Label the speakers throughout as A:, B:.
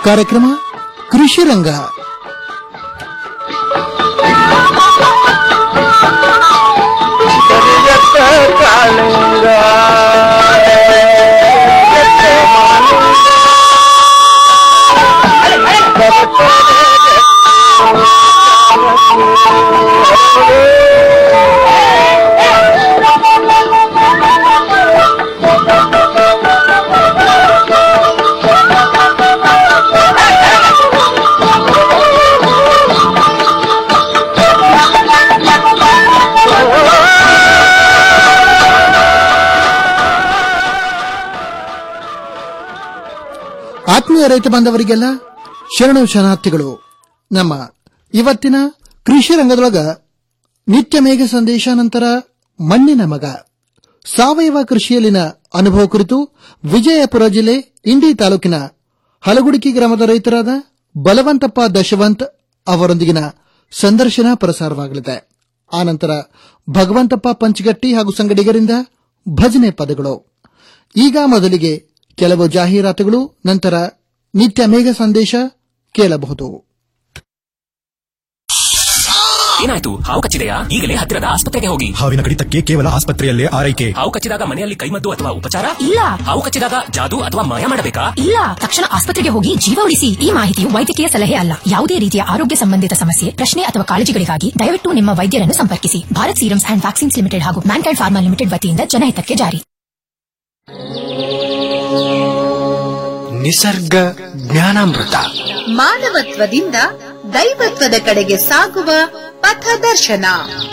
A: ಕಾರ್ಯಕ್ರಮ ಕೃಷಿ ರಂಗ ಆತ್ಮೀಯ ರೈತ ಬಾಂಧವರಿಗೆಲ್ಲ ಶರಣು ಶರಣಾರ್ಥಿಗಳು ನಮ್ಮ ಇವತ್ತಿನ ಕೃಷಿ ರಂಗದೊಳಗ ನಿತ್ಯ ಮೇಘ ಸಂದೇಶ ನಂತರ ಮಣ್ಣಿನ ಮಗ ಸಾವಯವ ಕೃಷಿಯಲ್ಲಿನ ಅನುಭವ ಕುರಿತು ವಿಜಯಪುರ ಜಿಲ್ಲೆ ಇಂಡಿ ತಾಲೂಕಿನ ಹಲಗುಡಿಕಿ ಗ್ರಾಮದ ರೈತರಾದ ಬಲವಂತಪ್ಪ ದಶವಂತ್ ಅವರೊಂದಿಗಿನ ಸಂದರ್ಶನ ಪ್ರಸಾರವಾಗಲಿದೆ ಆನಂತರ ಭಗವಂತಪ್ಪ ಪಂಚಗಟ್ಟಿ ಹಾಗೂ ಸಂಗಡಿಗರಿಂದ ಭಜನೆ ಪದಗಳು ಈಗ ಮೊದಲಿಗೆ ಕೆಲವು ಜಾಹೀರಾತುಗಳು ನಂತರ ನಿತ್ಯ ಮೇಘ ಸಂದೇಶ ಕೇಳಬಹುದು
B: ಏನಾಯ್ತು ಹಾವು ಕಚ್ಚಿದೆಯಾ ಈಗಲೇ ಹತ್ತಿರದ ಆಸ್ಪತ್ರೆಗೆ ಹೋಗಿ
C: ಹಾವಿನ ಕಡಿತಕ್ಕೆ ಕೇವಲ ಆಸ್ಪತ್ರೆಯಲ್ಲೇ ಆರೈಕೆ
B: ಹಾವು ಕಚ್ಚಿದಾಗ ಮನೆಯಲ್ಲಿ ಕೈಮದ್ದು ಅಥವಾ ಉಪಚಾರ
D: ಇಲ್ಲ
B: ಹಾವು ಕಚ್ಚಿದಾಗ ಜಾದು ಅಥವಾ ಮಾಯ ಮಾಡಬೇಕಾ
D: ಇಲ್ಲ ತಕ್ಷಣ ಆಸ್ಪತ್ರೆಗೆ ಹೋಗಿ ಜೀವ ಉಳಿಸಿ ಈ ಮಾಹಿತಿಯು ವೈದ್ಯಕೀಯ ಸಲಹೆ ಅಲ್ಲ ಯಾವುದೇ ರೀತಿಯ ಆರೋಗ್ಯ ಸಂಬಂಧಿತ ಸಮಸ್ಯೆ ಪ್ರಶ್ನೆ ಅಥವಾ ಕಾಳಜಿಗಳಿಗಾಗಿ ದಯವಿಟ್ಟು ನಿಮ್ಮ ವೈದ್ಯರನ್ನು ಸಂಪರ್ಕಿಸಿ Bharat serums and vaccines limited ಹಾಗೂ ಮ್ಯಾನ್ಕೈಂಡ್ ಫಾರ್ಮಾ ಲಿಮಿಟೆಡ್ ವತಿಯಿಂದ ಜನಹಿತಕ್ಕೆ ಜಾರಿ
E: ನಿಸರ್ಗ ಜ್ಞಾನಾಮೃತ
F: ಮಾನವತ್ವದಿಂದ ದೈವತ್ವದ ಕಡೆಗೆ ಸಾಗುವ ಪಥದರ್ಶನ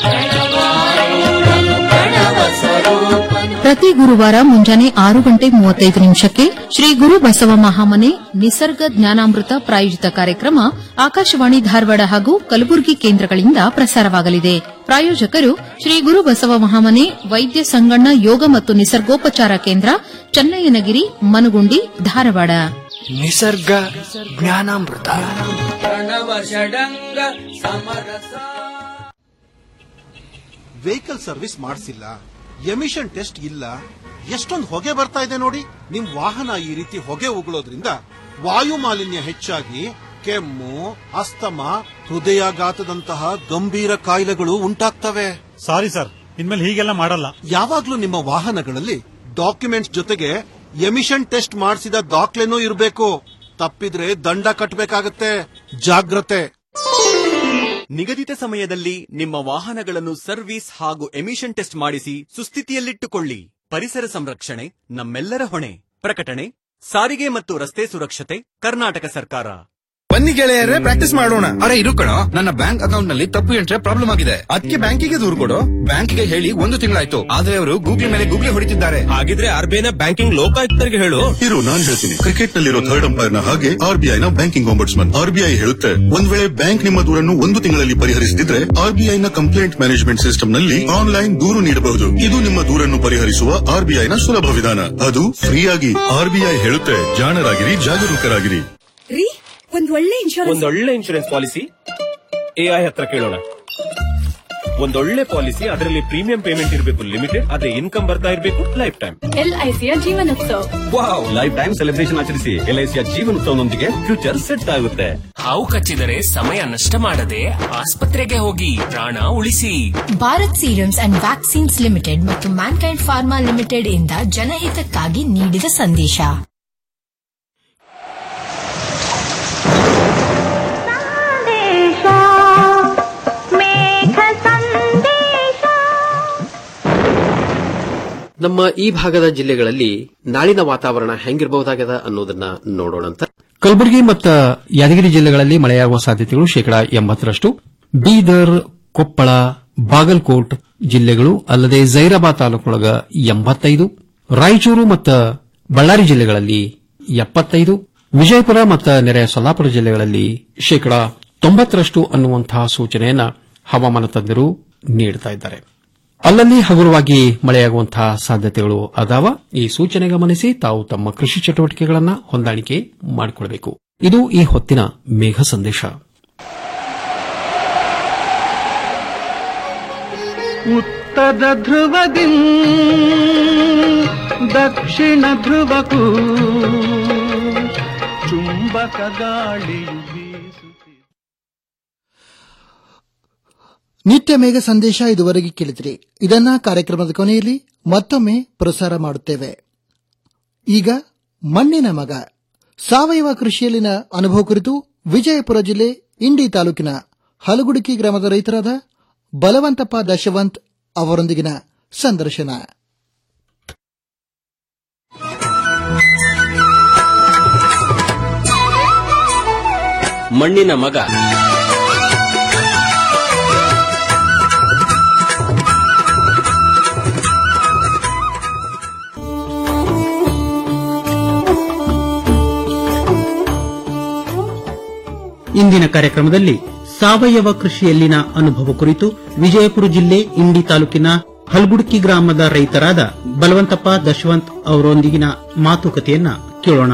G: ಪ್ರತಿ ಗುರುವಾರ ಮುಂಜಾನೆ ಆರು ಗಂಟೆ ಮೂವತ್ತೈದು ನಿಮಿಷಕ್ಕೆ ಶ್ರೀ ಗುರು ಬಸವ ಮಹಾಮನೆ ನಿಸರ್ಗ ಜ್ಞಾನಾಮೃತ ಪ್ರಾಯೋಜಿತ ಕಾರ್ಯಕ್ರಮ ಆಕಾಶವಾಣಿ ಧಾರವಾಡ ಹಾಗೂ ಕಲಬುರಗಿ ಕೇಂದ್ರಗಳಿಂದ ಪ್ರಸಾರವಾಗಲಿದೆ ಪ್ರಾಯೋಜಕರು ಶ್ರೀ ಗುರು ಬಸವ ಮಹಾಮನೆ ವೈದ್ಯ ಸಂಗಣ್ಣ ಯೋಗ ಮತ್ತು ನಿಸರ್ಗೋಪಚಾರ ಕೇಂದ್ರ ಚನ್ನಯ್ಯನಗಿರಿ ಮನಗುಂಡಿ ಧಾರವಾಡ
E: ನಿಸರ್ಗ ಜ್ಞಾನಾಮೃತ
H: ವೆಹಿಕಲ್ ಸರ್ವಿಸ್ ಮಾಡಿಸಿಲ್ಲ ಎಮಿಷನ್ ಟೆಸ್ಟ್ ಇಲ್ಲ ಎಷ್ಟೊಂದು ಹೊಗೆ ಬರ್ತಾ ಇದೆ ನೋಡಿ ನಿಮ್ ವಾಹನ ಈ ರೀತಿ ಹೊಗೆ ಉಗುಳೋದ್ರಿಂದ ವಾಯು ಮಾಲಿನ್ಯ ಹೆಚ್ಚಾಗಿ ಕೆಮ್ಮು ಅಸ್ತಮ ಹೃದಯಾಘಾತದಂತಹ ಗಂಭೀರ ಕಾಯಿಲೆಗಳು ಉಂಟಾಗ್ತವೆ
C: ಸಾರಿ ಸರ್ ಇನ್ಮೇಲೆ ಹೀಗೆಲ್ಲ ಮಾಡಲ್ಲ
H: ಯಾವಾಗ್ಲೂ ನಿಮ್ಮ ವಾಹನಗಳಲ್ಲಿ ಡಾಕ್ಯುಮೆಂಟ್ಸ್ ಜೊತೆಗೆ ಎಮಿಷನ್ ಟೆಸ್ಟ್ ಮಾಡಿಸಿದ ದಾಖಲೆನೂ ಇರಬೇಕು ತಪ್ಪಿದ್ರೆ ದಂಡ ಕಟ್ಟಬೇಕಾಗತ್ತೆ ಜಾಗ್ರತೆ
I: ನಿಗದಿತ ಸಮಯದಲ್ಲಿ ನಿಮ್ಮ ವಾಹನಗಳನ್ನು ಸರ್ವಿಸ್ ಹಾಗೂ ಎಮಿಷನ್ ಟೆಸ್ಟ್ ಮಾಡಿಸಿ ಸುಸ್ಥಿತಿಯಲ್ಲಿಟ್ಟುಕೊಳ್ಳಿ ಪರಿಸರ ಸಂರಕ್ಷಣೆ ನಮ್ಮೆಲ್ಲರ ಹೊಣೆ ಪ್ರಕಟಣೆ ಸಾರಿಗೆ ಮತ್ತು ರಸ್ತೆ ಸುರಕ್ಷತೆ ಕರ್ನಾಟಕ ಸರ್ಕಾರ
J: ಬನ್ನಿ ಗೆಳೆಯರೇ ಪ್ರಾಕ್ಟೀಸ್ ಮಾಡೋಣ ಅರೆ ಇರು ಕಣ ನನ್ನ ಬ್ಯಾಂಕ್ ಅಕೌಂಟ್ ನಲ್ಲಿ ತಪ್ಪು ಎಂಟ್ರೆ ಪ್ರಾಬ್ಲಮ್ ಆಗಿದೆ ಅದಕ್ಕೆ ಬ್ಯಾಂಕಿಗೆ ದೂರು ಕೊಡು ಬ್ಯಾಂಕಿಗೆ ಹೇಳಿ ಒಂದು ತಿಂಗಳಾಯ್ತು ಆದ್ರೆ ಅವರು ಗೂಗಲ್ ಮೇಲೆ ಗೂಗಲ್ ಹೊಡಿತಿದ್ದಾರೆ
K: ಹಾಗಿದ್ರೆ ಆರ್ಬಿಐನ ಬ್ಯಾಂಕಿಂಗ್ ಲೋಕಾಯುಕ್ತರಿಗೆ ಹೇಳು
L: ಇರು ನಾನ್ ಹೇಳ್ತೀನಿ ಕ್ರಿಕೆಟ್ ನಲ್ಲಿರೋ ಥರ್ಡ್ ಅಂಪೈರ್ ನ ಹಾಗೆ ಆರ್ಬಿಐ ನ ಬ್ಯಾಂಕಿಂಗ್ ಒಂಬಡ್ಸ್ಮನ್ ಆರ್ಬಿಐ ಹೇಳುತ್ತೆ ಒಂದ್ ವೇಳೆ ಬ್ಯಾಂಕ್ ನಿಮ್ಮ ದೂರನ್ನು ಒಂದು ತಿಂಗಳಲ್ಲಿ ಪರಿಹರಿಸದಿದ್ರೆ ಆರ್ಬಿಐ ನ ಕಂಪ್ಲೇಂಟ್ ಮ್ಯಾನೇಜ್ಮೆಂಟ್ ಸಿಸ್ಟಮ್ ನಲ್ಲಿ ಆನ್ಲೈನ್ ದೂರು ನೀಡಬಹುದು ಇದು ನಿಮ್ಮ ದೂರನ್ನು ಪರಿಹರಿಸುವ ಆರ್ಬಿಐ ನ ಸುಲಭ ವಿಧಾನ ಅದು ಫ್ರೀ ಆಗಿ ಆರ್ಬಿಐ ಹೇಳುತ್ತೆ ಜಾಣರಾಗಿರಿ ಜಾಗರೂಕರಾಗಿರಿ
M: ರೀ ಒಂದ್ ಒಳ್ಳೆ ಇನ್ಶೂರೆನ್ಸ್
K: ಒಂದೊಳ್ಳೆ ಇನ್ಶೂರೆನ್ಸ್ ಪಾಲಿಸಿ ಎಐ ಹತ್ರ ಕೇಳೋಣ ಒಂದೊಳ್ಳೆ ಪಾಲಿಸಿ ಅದರಲ್ಲಿ ಪ್ರೀಮಿಯಂ ಪೇಮೆಂಟ್ ಇರಬೇಕು ಲಿಮಿಟೆಡ್ ಅದೇ ಇನ್ಕಮ್ ಬರ್ತಾ ಇರಬೇಕು ಲೈಫ್ ಟೈಮ್
M: ಎಲ್ಐಸಿಯ Jeevanotsav
K: wow life time celebration ಆಚರಿಸಿ ಎಲ್ಐಸಿಯ ಜೀವನೋತ್ಸವನೊಂದಿಗೆ ಫ್ಯೂಚರ್ ಸೆಟ್ ಆಗುತ್ತೆ
B: ಹಾವು ಕಚ್ಚಿದರೆ ಸಮಯ ನಷ್ಟ ಮಾಡದೆ ಆಸ್ಪತ್ರೆಗೆ ಹೋಗಿ ಪ್ರಾಣ ಉಳಿಸಿ
D: Bharat serums and vaccines limited ಮತ್ತು ಮ್ಯಾನ್ಕೈಂಡ್ ಫಾರ್ಮಾ ಲಿಮಿಟೆಡ್ ಇಂದ ಜನಹಿತಕ್ಕಾಗಿ ನೀಡಿದ ಸಂದೇಶ
N: ನಮ್ಮ ಈ ಭಾಗದ ಜಿಲ್ಲೆಗಳಲ್ಲಿ ನಾಳಿನ ವಾತಾವರಣ ಹೆಂಗಿರಬಹುದಾಗದ ಅನ್ನೋದನ್ನ ನೋಡೋಣಂತ
O: ಕಲಬುರಗಿ ಮತ್ತು ಯಾದಗಿರಿ ಜಿಲ್ಲೆಗಳಲ್ಲಿ ಮಳೆಯಾಗುವ ಸಾಧ್ಯತೆಗಳು ಶೇಕಡಾ ಎಂಬತ್ತರಷ್ಟು ಬೀದರ್ ಕೊಪ್ಪಳ ಬಾಗಲಕೋಟ್ ಜಿಲ್ಲೆಗಳು ಅಲ್ಲದೆ ಜೈರಾಬಾದ್ ತಾಲೂಕೊಳಗ ಎಂಬತ್ತೈದು ರಾಯಚೂರು ಮತ್ತು ಬಳ್ಳಾರಿ ಜಿಲ್ಲೆಗಳಲ್ಲಿ ಎಪ್ಪತ್ತೈದು ವಿಜಯಪುರ ಮತ್ತು ನೆರೆಯ ಸೊಲ್ಲಾಪುರ ಜಿಲ್ಲೆಗಳಲ್ಲಿ ಶೇಕಡಾ ತೊಂಬತ್ತರಷ್ಟು ಅನ್ನುವಂತಹ ಸೂಚನೆಯನ್ನ ಹವಾಮಾನ ತಜ್ಞರು ನೀಡುತ್ತಾ ಇದ್ದಾರೆ ಅಲ್ಲಲ್ಲಿ ಹಗುರವಾಗಿ ಮಳೆಯಾಗುವಂತಹ ಸಾಧ್ಯತೆಗಳು ಅದಾವ ಈ ಸೂಚನೆ ಗಮನಿಸಿ ತಾವು ತಮ್ಮ ಕೃಷಿ ಚಟುವಟಿಕೆಗಳನ್ನು ಹೊಂದಾಣಿಕೆ ಮಾಡಿಕೊಳ್ಳಬೇಕು ಇದು ಈ ಹೊತ್ತಿನ ಮೇಘ ಸಂದೇಶ
P: ಉತ್ತರ ಧ್ರುವದಿ ದಕ್ಷಿಣ ಧ್ರುವಕ್ಕೂ ಚುಂಬ ತಂಪಕ ಗಾಳಿಯು ಬೀಸು
A: ನಿತ್ಯ ಮೇಘ ಸಂದೇಶ ಇದುವರೆಗೆ ಕೇಳಿದ್ರಿ ಇದನ್ನ ಕಾರ್ಯಕ್ರಮದ ಕೊನೆಯಲ್ಲಿ ಮತ್ತೊಮ್ಮೆ ಪ್ರಸಾರ ಮಾಡುತ್ತೇವೆ ಈಗ ಮಣ್ಣಿನ ಮಗ ಸಾವಯವ ಕೃಷಿಯಲ್ಲಿನ ಅನುಭವ ಕುರಿತು ವಿಜಯಪುರ ಜಿಲ್ಲೆ ಇಂಡಿ ತಾಲೂಕಿನ ಹಲಗುಡುಕಿ ಗ್ರಾಮದ ರೈತರಾದ ಬಲವಂತಪ್ಪ ದಶವಂತ್ ಅವರೊಂದಿಗಿನ ಸಂದರ್ಶನ
B: ಮಣ್ಣಿನ ಮಗ
Q: ಇಂದಿನ ಕಾರ್ಯಕ್ರಮದಲ್ಲಿ ಸಾವಯವ ಕೃಷಿಯಲ್ಲಿನ ಅನುಭವ ಕುರಿತು ವಿಜಯಪುರ ಜಿಲ್ಲೆ ಇಂಡಿ ತಾಲೂಕಿನ ಹಲ್ಗುಡ್ಕಿ ಗ್ರಾಮದ ರೈತರಾದ ಬಲವಂತಪ್ಪ ದಶವಂತ್ ಅವರೊಂದಿಗಿನ ಮಾತುಕತೆಯನ್ನ ಕೇಳೋಣ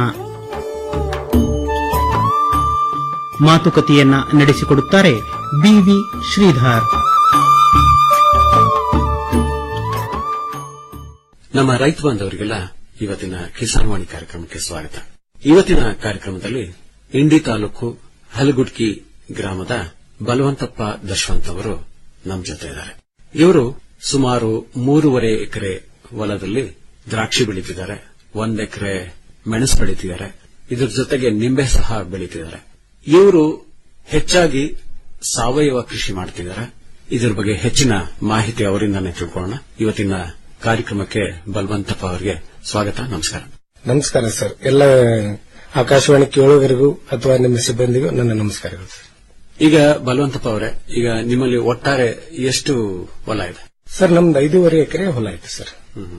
Q: ಮಾತುಕತೆಯನ್ನ ನಡೆಸಿಕೊಡುತ್ತಾರೆ ಬಿವಿ ಶ್ರೀಧರ್
N: ನಮ್ಮ ರೈತ ಬಾಂಧವರಿಗೆಲ್ಲ ಇವತ್ತಿನ ಕಿಸಾನ್ ವಾಣಿ ಕಾರ್ಯಕ್ರಮಕ್ಕೆ ಸ್ವಾಗತ ಇವತ್ತಿನ ಕಾರ್ಯಕ್ರಮದಲ್ಲಿ ಇಂಡಿ ತಾಲೂಕು ಹಲಗುಡ್ಕಿ ಗ್ರಾಮದ ಬಲವಂತಪ್ಪ ದಶವಂತ್ ಅವರು ನಮ್ಮ ಜೊತೆ ಇದ್ದಾರೆ ಇವರು ಸುಮಾರು ಮೂರುವರೆ ಎಕರೆ ಹೊಲದಲ್ಲಿ ದ್ರಾಕ್ಷಿ ಬೆಳೀತಿದ್ದಾರೆ ಒಂದ್ ಎಕರೆ ಮೆಣಸು ಬೆಳೀತಿದ್ದಾರೆ ಇದ್ರ ಜೊತೆಗೆ ನಿಂಬೆ ಸಹ ಬೆಳೀತಿದ್ದಾರೆ ಇವರು ಹೆಚ್ಚಾಗಿ ಸಾವಯವ ಕೃಷಿ ಮಾಡ್ತಿದ್ದಾರೆ ಇದ್ರ ಬಗ್ಗೆ ಹೆಚ್ಚಿನ ಮಾಹಿತಿ ಅವರಿಂದಾನೇ ತಿಳ್ಕೊಳ್ಳೋಣ ಇವತ್ತಿನ ಕಾರ್ಯಕ್ರಮಕ್ಕೆ ಬಲವಂತಪ್ಪ ಅವರಿಗೆ ಸ್ವಾಗತ ನಮಸ್ಕಾರ
R: ನಮಸ್ಕಾರ ಸರ್ ಎಲ್ಲ ಆಕಾಶವಾಣಿ ಕೇಳುಗರಿಗೂ ಅಥವಾ ನಿಮ್ಮ ಸಿಬ್ಬಂದಿಗೂ ನನ್ನ ನಮಸ್ಕಾರಗಳು ಸರ್
N: ಈಗ ಬಲವಂತಪ್ಪ ಅವರೇ ಈಗ ನಿಮ್ಮಲ್ಲಿ ಒಟ್ಟಾರೆ ಎಷ್ಟು ಹೊಲ ಇದೆ
R: ಸರ್ ನಮ್ದು ಐದೂವರೆ ಎಕರೆ ಹೊಲ ಐತೆ ಸರ್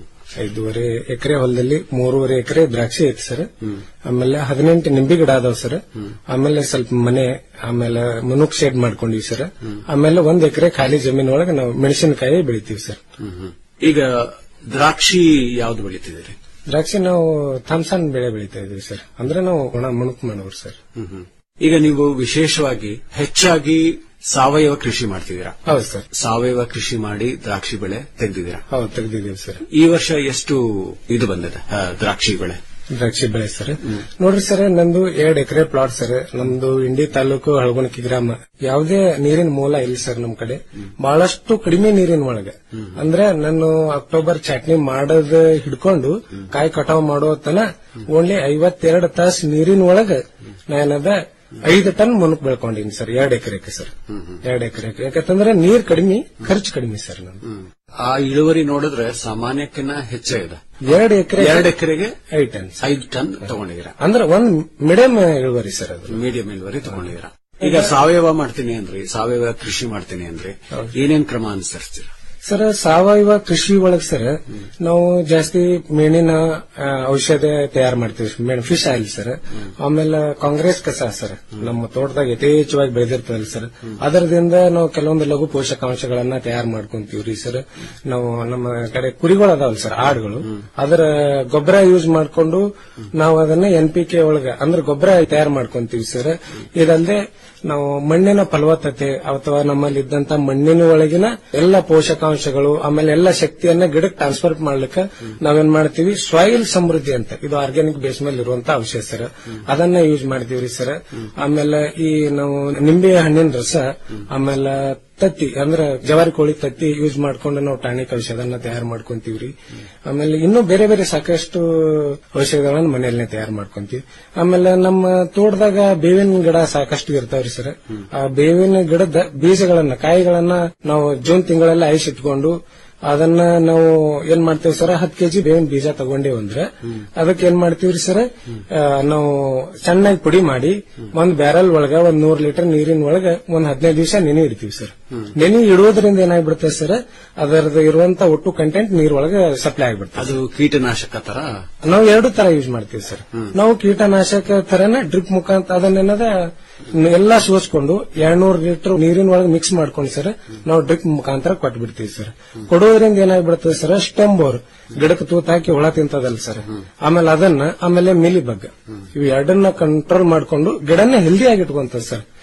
R: ಐದೂವರೆ ಎಕರೆ ಹೊಲದಲ್ಲಿ ಮೂರುವರೆ ಎಕರೆ ದ್ರಾಕ್ಷಿ ಐತೆ ಸರ್ ಆಮೇಲೆ ಹದಿನೆಂಟು ನಿಂಬೆ ಗಿಡ ಅದಾವ ಸರ್ ಆಮೇಲೆ ಸ್ವಲ್ಪ ಮನೆ ಆಮೇಲೆ ಮನುಕ್ ಶೆಡ್ ಮಾಡ್ಕೊಂಡಿವಿ ಸರ್ ಆಮೇಲೆ ಒಂದ್ ಎಕರೆ ಖಾಲಿ ಜಮೀನ್ ಒಳಗೆ ನಾವು ಮೆಣಸಿನಕಾಯಿ ಬೆಳಿತೀವಿ ಸರ್
N: ಈಗ ದ್ರಾಕ್ಷಿ ಯಾವ್ದು ಬೆಳೀತಿದ್ದೀರಿ
R: ದ್ರಾಕ್ಷಿ ನಾವು ಥಾಮ್ಸನ್ ಬೆಳೆ ಬೆಳಿತಾ ಇದೀವಿ ಸರ್ ಅಂದ್ರೆ ನಾವು ಒಣ ಮುಣುಕ್ ಮಾಡೋರು ಸರ್
N: ಈಗ ನೀವು ವಿಶೇಷವಾಗಿ ಹೆಚ್ಚಾಗಿ ಸಾವಯವ ಕೃಷಿ ಮಾಡ್ತಿದ್ದೀರಾ
R: ಹೌದು ಸರ್
N: ಸಾವಯವ ಕೃಷಿ ಮಾಡಿ ದ್ರಾಕ್ಷಿ ಬೆಳೆ ತೆಗೆದಿದ್ದೀರಾ
R: ಹೌದು ತೆಗ್ದಿದೀವಿ ಸರ್
N: ಈ ವರ್ಷ ಎಷ್ಟು ಇದು ಬಂದಿದೆ ಆ, ದ್ರಾಕ್ಷಿ ಬೆಳೆ
R: ದ್ರಾಕ್ಷಿ ಬೆಳೆ ಸರ್ ನೋಡ್ರಿ ಸರ್ ನಂದು ಎರಡ್ ಎಕರೆ ಪ್ಲಾಟ್ ಸರ್ ನಮ್ದು ಇಂಡಿ ತಾಲೂಕು ಹಳಗುಣಕಿ ಗ್ರಾಮ ಯಾವುದೇ ನೀರಿನ ಮೂಲ ಇಲ್ಲ ಸರ್ ನಮ್ ಕಡೆ ಬಹಳಷ್ಟು ಕಡಿಮೆ ನೀರಿನ ಒಳಗೆ ಅಂದ್ರೆ ನಾನು ಅಕ್ಟೋಬರ್ ಚಟ್ನಿ ಮಾಡೋದ್ ಹಿಡ್ಕೊಂಡು ಕಾಯಿ ಕಟಾವ್ ಮಾಡೋ ತನ ಓನ್ಲಿ ಐವತ್ತೆರಡು ತಾಸು ನೀರಿನ ಒಳಗೆ ನಾನದ ಐದು ಟನ್ ಮುನುಕ್ ಬೆಳ್ಕೊಂಡಿನಿ ಸರ್ ಎರಡ್ ಎಕರೆಗೆ ಸರ್ ಎರಡ್ ಎಕರೆಗೆ ಯಾಕಂತಂದ್ರೆ ನೀರ್ ಕಡಿಮೆ ಖರ್ಚು ಕಡಿಮೆ ಸರ್ ನಂದು
N: ಆ ಇಳುವರಿ ನೋಡಿದ್ರೆ ಸಾಮಾನ್ಯಕ್ಕಿಂತ ಹೆಚ್ಚೇ ಇದೆ
R: ಎರಡು ಎಕರೆ
N: ಎರಡು ಎಕರೆಗೆ
R: ಐದು ಟನ್
N: ಐದು ಟನ್ ತಗೊಂಡಿದ್ದೀರಾ
R: ಅಂದ್ರೆ ಒಂದ್ ಮೀಡಿಯಂ ಇಳುವರಿ ಸರ್ ಅದು
N: ಮೀಡಿಯಂ ಇಳುವರಿ ತಗೊಂಡಿದ್ದೀರಾ ಈಗ ಸಾವಯವ ಮಾಡ್ತೀನಿ ಅಂದ್ರಿ ಸಾವಯವ ಕೃಷಿ ಮಾಡ್ತೀನಿ ಅಂದ್ರಿ ಏನೇನ್ ಕ್ರಮ ಅನುಸರಿಸ್ತೀರಾ
R: ಸರ್ ಸಾವಯವ ಕೃಷಿ ಒಳಗ್ ಸರ್ ನಾವು ಜಾಸ್ತಿ ಮೇಣಿನ ಆ, ಔಷಧ ತಯಾರು ಮಾಡ್ತೀವಿ ಮೇಣ್ ಫಿಶ್ ಆಯಿಲ್ ಸರ್ ಆಮೇಲೆ ಕಾಂಗ್ರೆಸ್ ಕಸ ಸರ್ ನಮ್ಮ ತೋಟದಾಗ ಯಥೇಚ್ಛವಾಗಿ ಬೆಳೆದಿರ್ತದಲ್ಲ ಸರ್ ಅದರದಿಂದ ನಾವು ಕೆಲವೊಂದು ಲಘು ಪೋಷಕಾಂಶಗಳನ್ನ ತಯಾರು ಮಾಡ್ಕೊಂತೀವ್ರಿ ಸರ್ ನಾವು ನಮ್ಮ ಕಡೆ ಕುರಿಗಳು ಅದಾವಲ್ಲ ಸರ್ ಆಡುಗಳು ಅದರ ಗೊಬ್ಬರ ಯೂಸ್ ಮಾಡ್ಕೊಂಡು ನಾವು ಅದನ್ನ ಎನ್ ಪಿ ಕೆ ಒಳಗ ಅಂದ್ರೆ ಗೊಬ್ಬರ ತಯಾರು ಮಾಡ್ಕೊಂತೀವಿ ಸರ್ ಇದಲ್ಲದೆ ನಾವು ಮಣ್ಣಿನ ಫಲವತ್ತತೆ ಅಥವಾ ನಮ್ಮಲ್ಲಿ ಇದ್ದಂತ ಮಣ್ಣಿನ ಒಳಗಿನ ಎಲ್ಲ ಪೋಷಕಾಂಶಗಳು ಆಮೇಲೆ ಎಲ್ಲ ಶಕ್ತಿಯನ್ನ ಗಿಡಕ್ಕೆ ಟ್ರಾನ್ಸ್ಫರ್ ಮಾಡ್ಲಿಕ್ಕೆ ನಾವೇನ್ ಮಾಡ್ತೀವಿ ಸಾಯಿಲ್ ಸಮೃದ್ಧಿ ಅಂತ ಇದು ಆರ್ಗ್ಯಾನಿಕ್ ಬೇಸ್ ಮೇಲೆ ಇರುವಂತ ಔಷಧ ಸರ್ ಅದನ್ನ ಯೂಸ್ ಮಾಡ್ತೀವ್ರಿ ಸರ್ ಆಮೇಲೆ ಈ ನಾವು ನಿಂಬೆ ಹಣ್ಣಿನ ರಸ ಆಮೇಲೆ ತತ್ತಿ ಅಂದ್ರೆ ಜವಾರಿ ಕೋಳಿ ತತ್ತಿ ಯೂಸ್ ಮಾಡ್ಕೊಂಡು ನಾವು ಟಾನಿಕ್ ಔಷಧನ ತಯಾರು ಮಾಡ್ಕೊಂತೀವ್ರಿ ಆಮೇಲೆ ಇನ್ನೂ ಬೇರೆ ಬೇರೆ ಸಾಕಷ್ಟು ಔಷಧಗಳನ್ನ ಮನೆಯಲ್ಲೇ ತಯಾರು ಮಾಡ್ಕೊಂತೀವಿ ಆಮೇಲೆ ನಮ್ಮ ತೋಟದಾಗ ಬೇವಿನ ಗಿಡ ಸಾಕಷ್ಟು ಇರ್ತಾವ್ರಿ ಸರ್ ಆ ಬೇವಿನ ಗಿಡದ ಬೀಜಗಳನ್ನ ಕಾಯಿಗಳನ್ನ ನಾವು ಜೂನ್ ತಿಂಗಳಲ್ಲಿ ಐಸ್ ಇಟ್ಕೊಂಡು ಅದನ್ನ ನಾವು ಏನ್ ಮಾಡ್ತೇವೆ ಸರ್ ಹತ್ತು ಕೆಜಿ ಬೇವಿನ ಬೀಜ ತಗೊಂಡೇವ್ ಅಂದ್ರೆ ಅದಕ್ಕೆ ಏನ್ ಮಾಡ್ತೀವ್ರಿ ಸರ್ ಆ, ನಾವು ಸಣ್ಣಾಗಿ ಪುಡಿ ಮಾಡಿ ಒಂದ್ ಬ್ಯಾರಲ್ ಒಳಗ ಒಂದ್ ನೂರ್ ಲೀಟರ್ ನೀರಿನ ಒಳಗ ಒಂದ್ ಹದಿನೈದು ದಿವಸ ನೆನೆ ಇಡ್ತೀವಿ ಸರ್ ನೆನೆ ಇಡುವುದರಿಂದ ಏನಾಗ್ಬಿಡುತ್ತೆ ಸರ್ ಅದರದ್ದು ಇರುವಂತ ಒಟ್ಟು ಕಂಟೆಂಟ್ ನೀರೊಳಗೆ ಸಪ್ಲೈ ಆಗ್ಬಿಡ್ತದೆ
N: ಅದು ಕೀಟನಾಶಕ ತರ
R: ನಾವು ಎರಡು ತರ ಯೂಸ್ ಮಾಡ್ತೀವಿ ಸರ್ ನಾವು ಕೀಟನಾಶಕ ತರನ ಡ್ರಿಪ್ ಮುಖಾಂತರ ಅದನ್ನೇನದ ಎಲ್ಲಾ ಸೋಸ್ಕೊಂಡು ಎರಡ್ನೂರು ಲೀಟರ್ ನೀರಿನ ಒಳಗೆ ಮಿಕ್ಸ್ ಮಾಡ್ಕೊಂಡು ಸರ್ ನಾವು ಡ್ರಿಪ್ ಮುಖಾಂತರ ಕೊಟ್ಬಿಡ್ತೀವಿ ಸರ್ ಕೊಡೋದ್ರಿಂದ ಏನಾಗ್ಬಿಡ್ತದೆ ಸರ್ ಸ್ಟೆಮ್ ಬೋರ್ ಗಿಡಕ್ಕೆ ತೂತ್ ಹಾಕಿ ಹುಳ ತಿಂತದಲ್ಲ ಸರ್ ಆಮೇಲೆ ಅದನ್ನ ಆಮೇಲೆ ಮಿಲಿ ಬಗ್ ಇವು ಎರಡನ್ನ ಕಂಟ್ರೋಲ್ ಮಾಡ್ಕೊಂಡು ಗಿಡನ ಹೆಲ್ದಿ ಆಗಿ ಇಟ್ಕೊಂತದ ಸರ್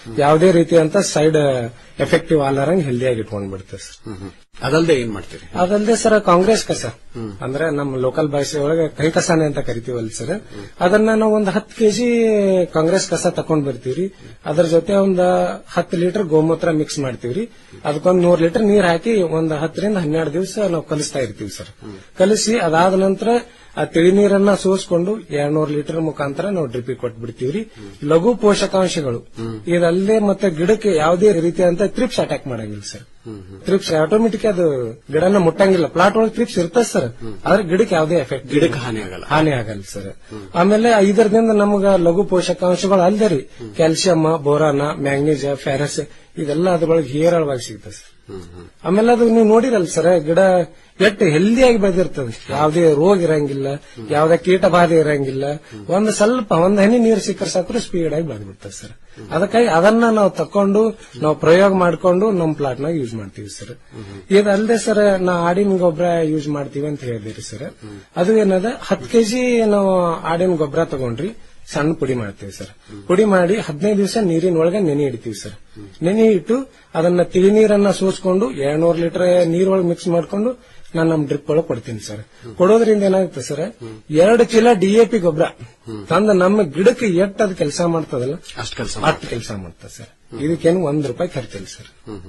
R: ಯಾವುದೇ ರೀತಿಯಂತ ಸೈಡ್ ಎಫೆಕ್ಟಿವ್ ಆಲಾರಂಗ್ ಹೆಲ್ದಿಯಾಗಿ ಇಟ್ಕೊಂಡ್ ಬಿಡುತ್ತೆ ಸರ್
N: ಅದಲ್ಲದೆ ಏನ್ ಮಾಡ್ತೀರಿ
R: ಅದಲ್ಲದೆ ಸರ್ ಕಾಂಗ್ರೆಸ್ ಕಸ ಅಂದ್ರೆ ನಮ್ಮ ಲೋಕಲ್ ಭಾಷೆ ಒಳಗೆ ಕೈ ಕಸಾನೆ ಅಂತ ಕರಿತೀವಲ್ಲ ಸರ್ ಅದನ್ನ ನಾವು ಒಂದ್ ಹತ್ತು ಕೆಜಿ ಕಾಂಗ್ರೆಸ್ ಕಸ ತಕೊಂಡ್ ಬರ್ತೀವ್ರಿ ಅದ್ರ ಜೊತೆ ಒಂದ್ ಹತ್ತು ಲೀಟರ್ ಗೋಮೂತ್ರ ಮಿಕ್ಸ್ ಮಾಡ್ತೀವ್ರಿ ಅದಕ್ಕೊಂದ್ ನೂರ್ ಲೀಟರ್ ನೀರ್ ಹಾಕಿ ಒಂದ್ ಹತ್ತರಿಂದ ಹನ್ನೆರಡು ದಿವಸ ನಾವು ಕಲಿಸ್ತಾ ಇರ್ತೀವಿ ಸರ್ ಕಲಿಸಿ ಅದಾದ ನಂತರ ಆ ತಿಳಿ ನೀರನ್ನ ಸೋಸ್ಕೊಂಡು ಎರಡ್ನೂರು ಲೀಟರ್ ಮುಖಾಂತರ ನಾವು ಡ್ರಿಪಿಗೆ ಕೊಟ್ಬಿಡ್ತೀವ್ರಿ ಲಘು ಪೋಷಕಾಂಶಗಳು ಇದಲ್ಲದೆ ಮತ್ತೆ ಗಿಡಕ್ಕೆ ಯಾವುದೇ ರೀತಿಯಾದಂತ ತ್ರಿಪ್ಸ್ ಅಟ್ಯಾಕ್ ಮಾಡಂಗಿಲ್ಲ ಸರ್ ತ್ರಿಪ್ಸ್ ಆಟೋಮೆಟಿಕ್ ಅದು ಗಿಡನ ಮುಟ್ಟಂಗಿಲ್ಲ ಪ್ಲಾಟ್ ಒಳಗೆ ತ್ರಿಪ್ಸ್ ಇರ್ತದೆ ಸರ್ ಆದ್ರೆ ಗಿಡಕ್ಕೆ ಯಾವುದೇ ಎಫೆಕ್ಟ್
N: ಗಿಡಕ್ಕೆ ಹಾನಿ ಆಗಲ್ಲ
R: ಹಾನಿ ಆಗಲ್ಲ ಸರ್ ಆಮೇಲೆ ಇದರದಿಂದ ನಮಗ ಲಘು ಪೋಷಕಾಂಶಗಳು ಅಲ್ಲದೆ ರೀ ಕ್ಯಾಲ್ಸಿಯಂ ಬೋರಾನ ಮ್ಯಾಂಗ್ನೀಸ್ ಫೆರಸ್ ಇದೆಲ್ಲ ಅದ್ರೊಳಗೆ ಹೇರಳವಾಗಿ ಸಿಗ್ತದೆ ಸರ್ ಆಮೇಲೆ ಅದು ನೀವು ನೋಡಿರಲ್ಲ ಸರ್ ಗಿಡ ಎಷ್ಟು ಹೆಲ್ದಿಯಾಗಿ ಬೆಳೆದಿರ್ತದೆ ಯಾವುದೇ ರೋಗ ಇರಂಗಿಲ್ಲ ಯಾವುದೇ ಕೀಟ ಬಾಧೆ ಇರಂಗಿಲ್ಲ ಒಂದು ಸ್ವಲ್ಪ ಒಂದ್ ಹನಿ ನೀರು ಸಿಕ್ಕರೆ ಸಾಕ್ರೆ ಸ್ಪೀಡ್ ಆಗಿ ಬೆಳೆದ್ಬಿಡ್ತದೆ ಸರ್ ಅದಕ್ಕಾಗಿ ಅದನ್ನ ನಾವು ತಕೊಂಡು ನಾವು ಪ್ರಯೋಗ ಮಾಡ್ಕೊಂಡು ನಮ್ಮ ಪ್ಲಾಟ್ ನಾಗ ಯೂಸ್ ಮಾಡ್ತೀವಿ ಸರ್ ಇದಲ್ಲದೆ ಸರ್ ನಾ ಆಡಿನ ಗೊಬ್ಬರ ಯೂಸ್ ಮಾಡ್ತೀವಿ ಅಂತ ಹೇಳಿದಿರಿ ಸರ್ ಅದು ಏನದ ಹತ್ತು ಕೆಜಿ ನಾವು ಆಡಿನ ಗೊಬ್ಬರ ತಗೊಂಡ್ರಿ ಸಣ್ಣ ಪುಡಿ ಮಾಡ್ತೀವಿ ಸರ್ ಪುಡಿ ಮಾಡಿ ಹದಿನೈದು ದಿವಸ ನೀರಿನ ಒಳಗೆ ನೆನೆ ಇಡ್ತೀವಿ ಸರ್ ನೆನೆ ಇಟ್ಟು ಅದನ್ನ ತಿಳಿ ನೀರನ್ನ ಸೋಸ್ಕೊಂಡು ಎರಡ್ನೂರು ಲೀಟರ್ ನೀರೊಳಗೆ ಮಿಕ್ಸ್ ಮಾಡ್ಕೊಂಡು ನಾನು ನಮ್ ಡ್ರಿಪ್ ಒಳಗೆ ಕೊಡ್ತೀನಿ ಸರ್ ಕೊಡೋದ್ರಿಂದ ಏನಾಗುತ್ತೆ ಸರ್ ಎರಡು ಚೀಲ ಡಿಎಪಿ ಗೊಬ್ಬರ ತಂದ ನಮ್ಮ ಗಿಡಕ್ಕೆ ಎಷ್ಟು ಅದು ಕೆಲಸ ಮಾಡ್ತದಲ್ಲ
N: ಅಷ್ಟು ಕೆಲಸ
R: ಅಷ್ಟು ಕೆಲಸ ಮಾಡ್ತದೆ ಸರ್ ಇದಕ್ಕೇನು ಒಂದ್ ರೂಪಾಯಿ ಖರ್ಚಿಲ್ಲ ಸರ್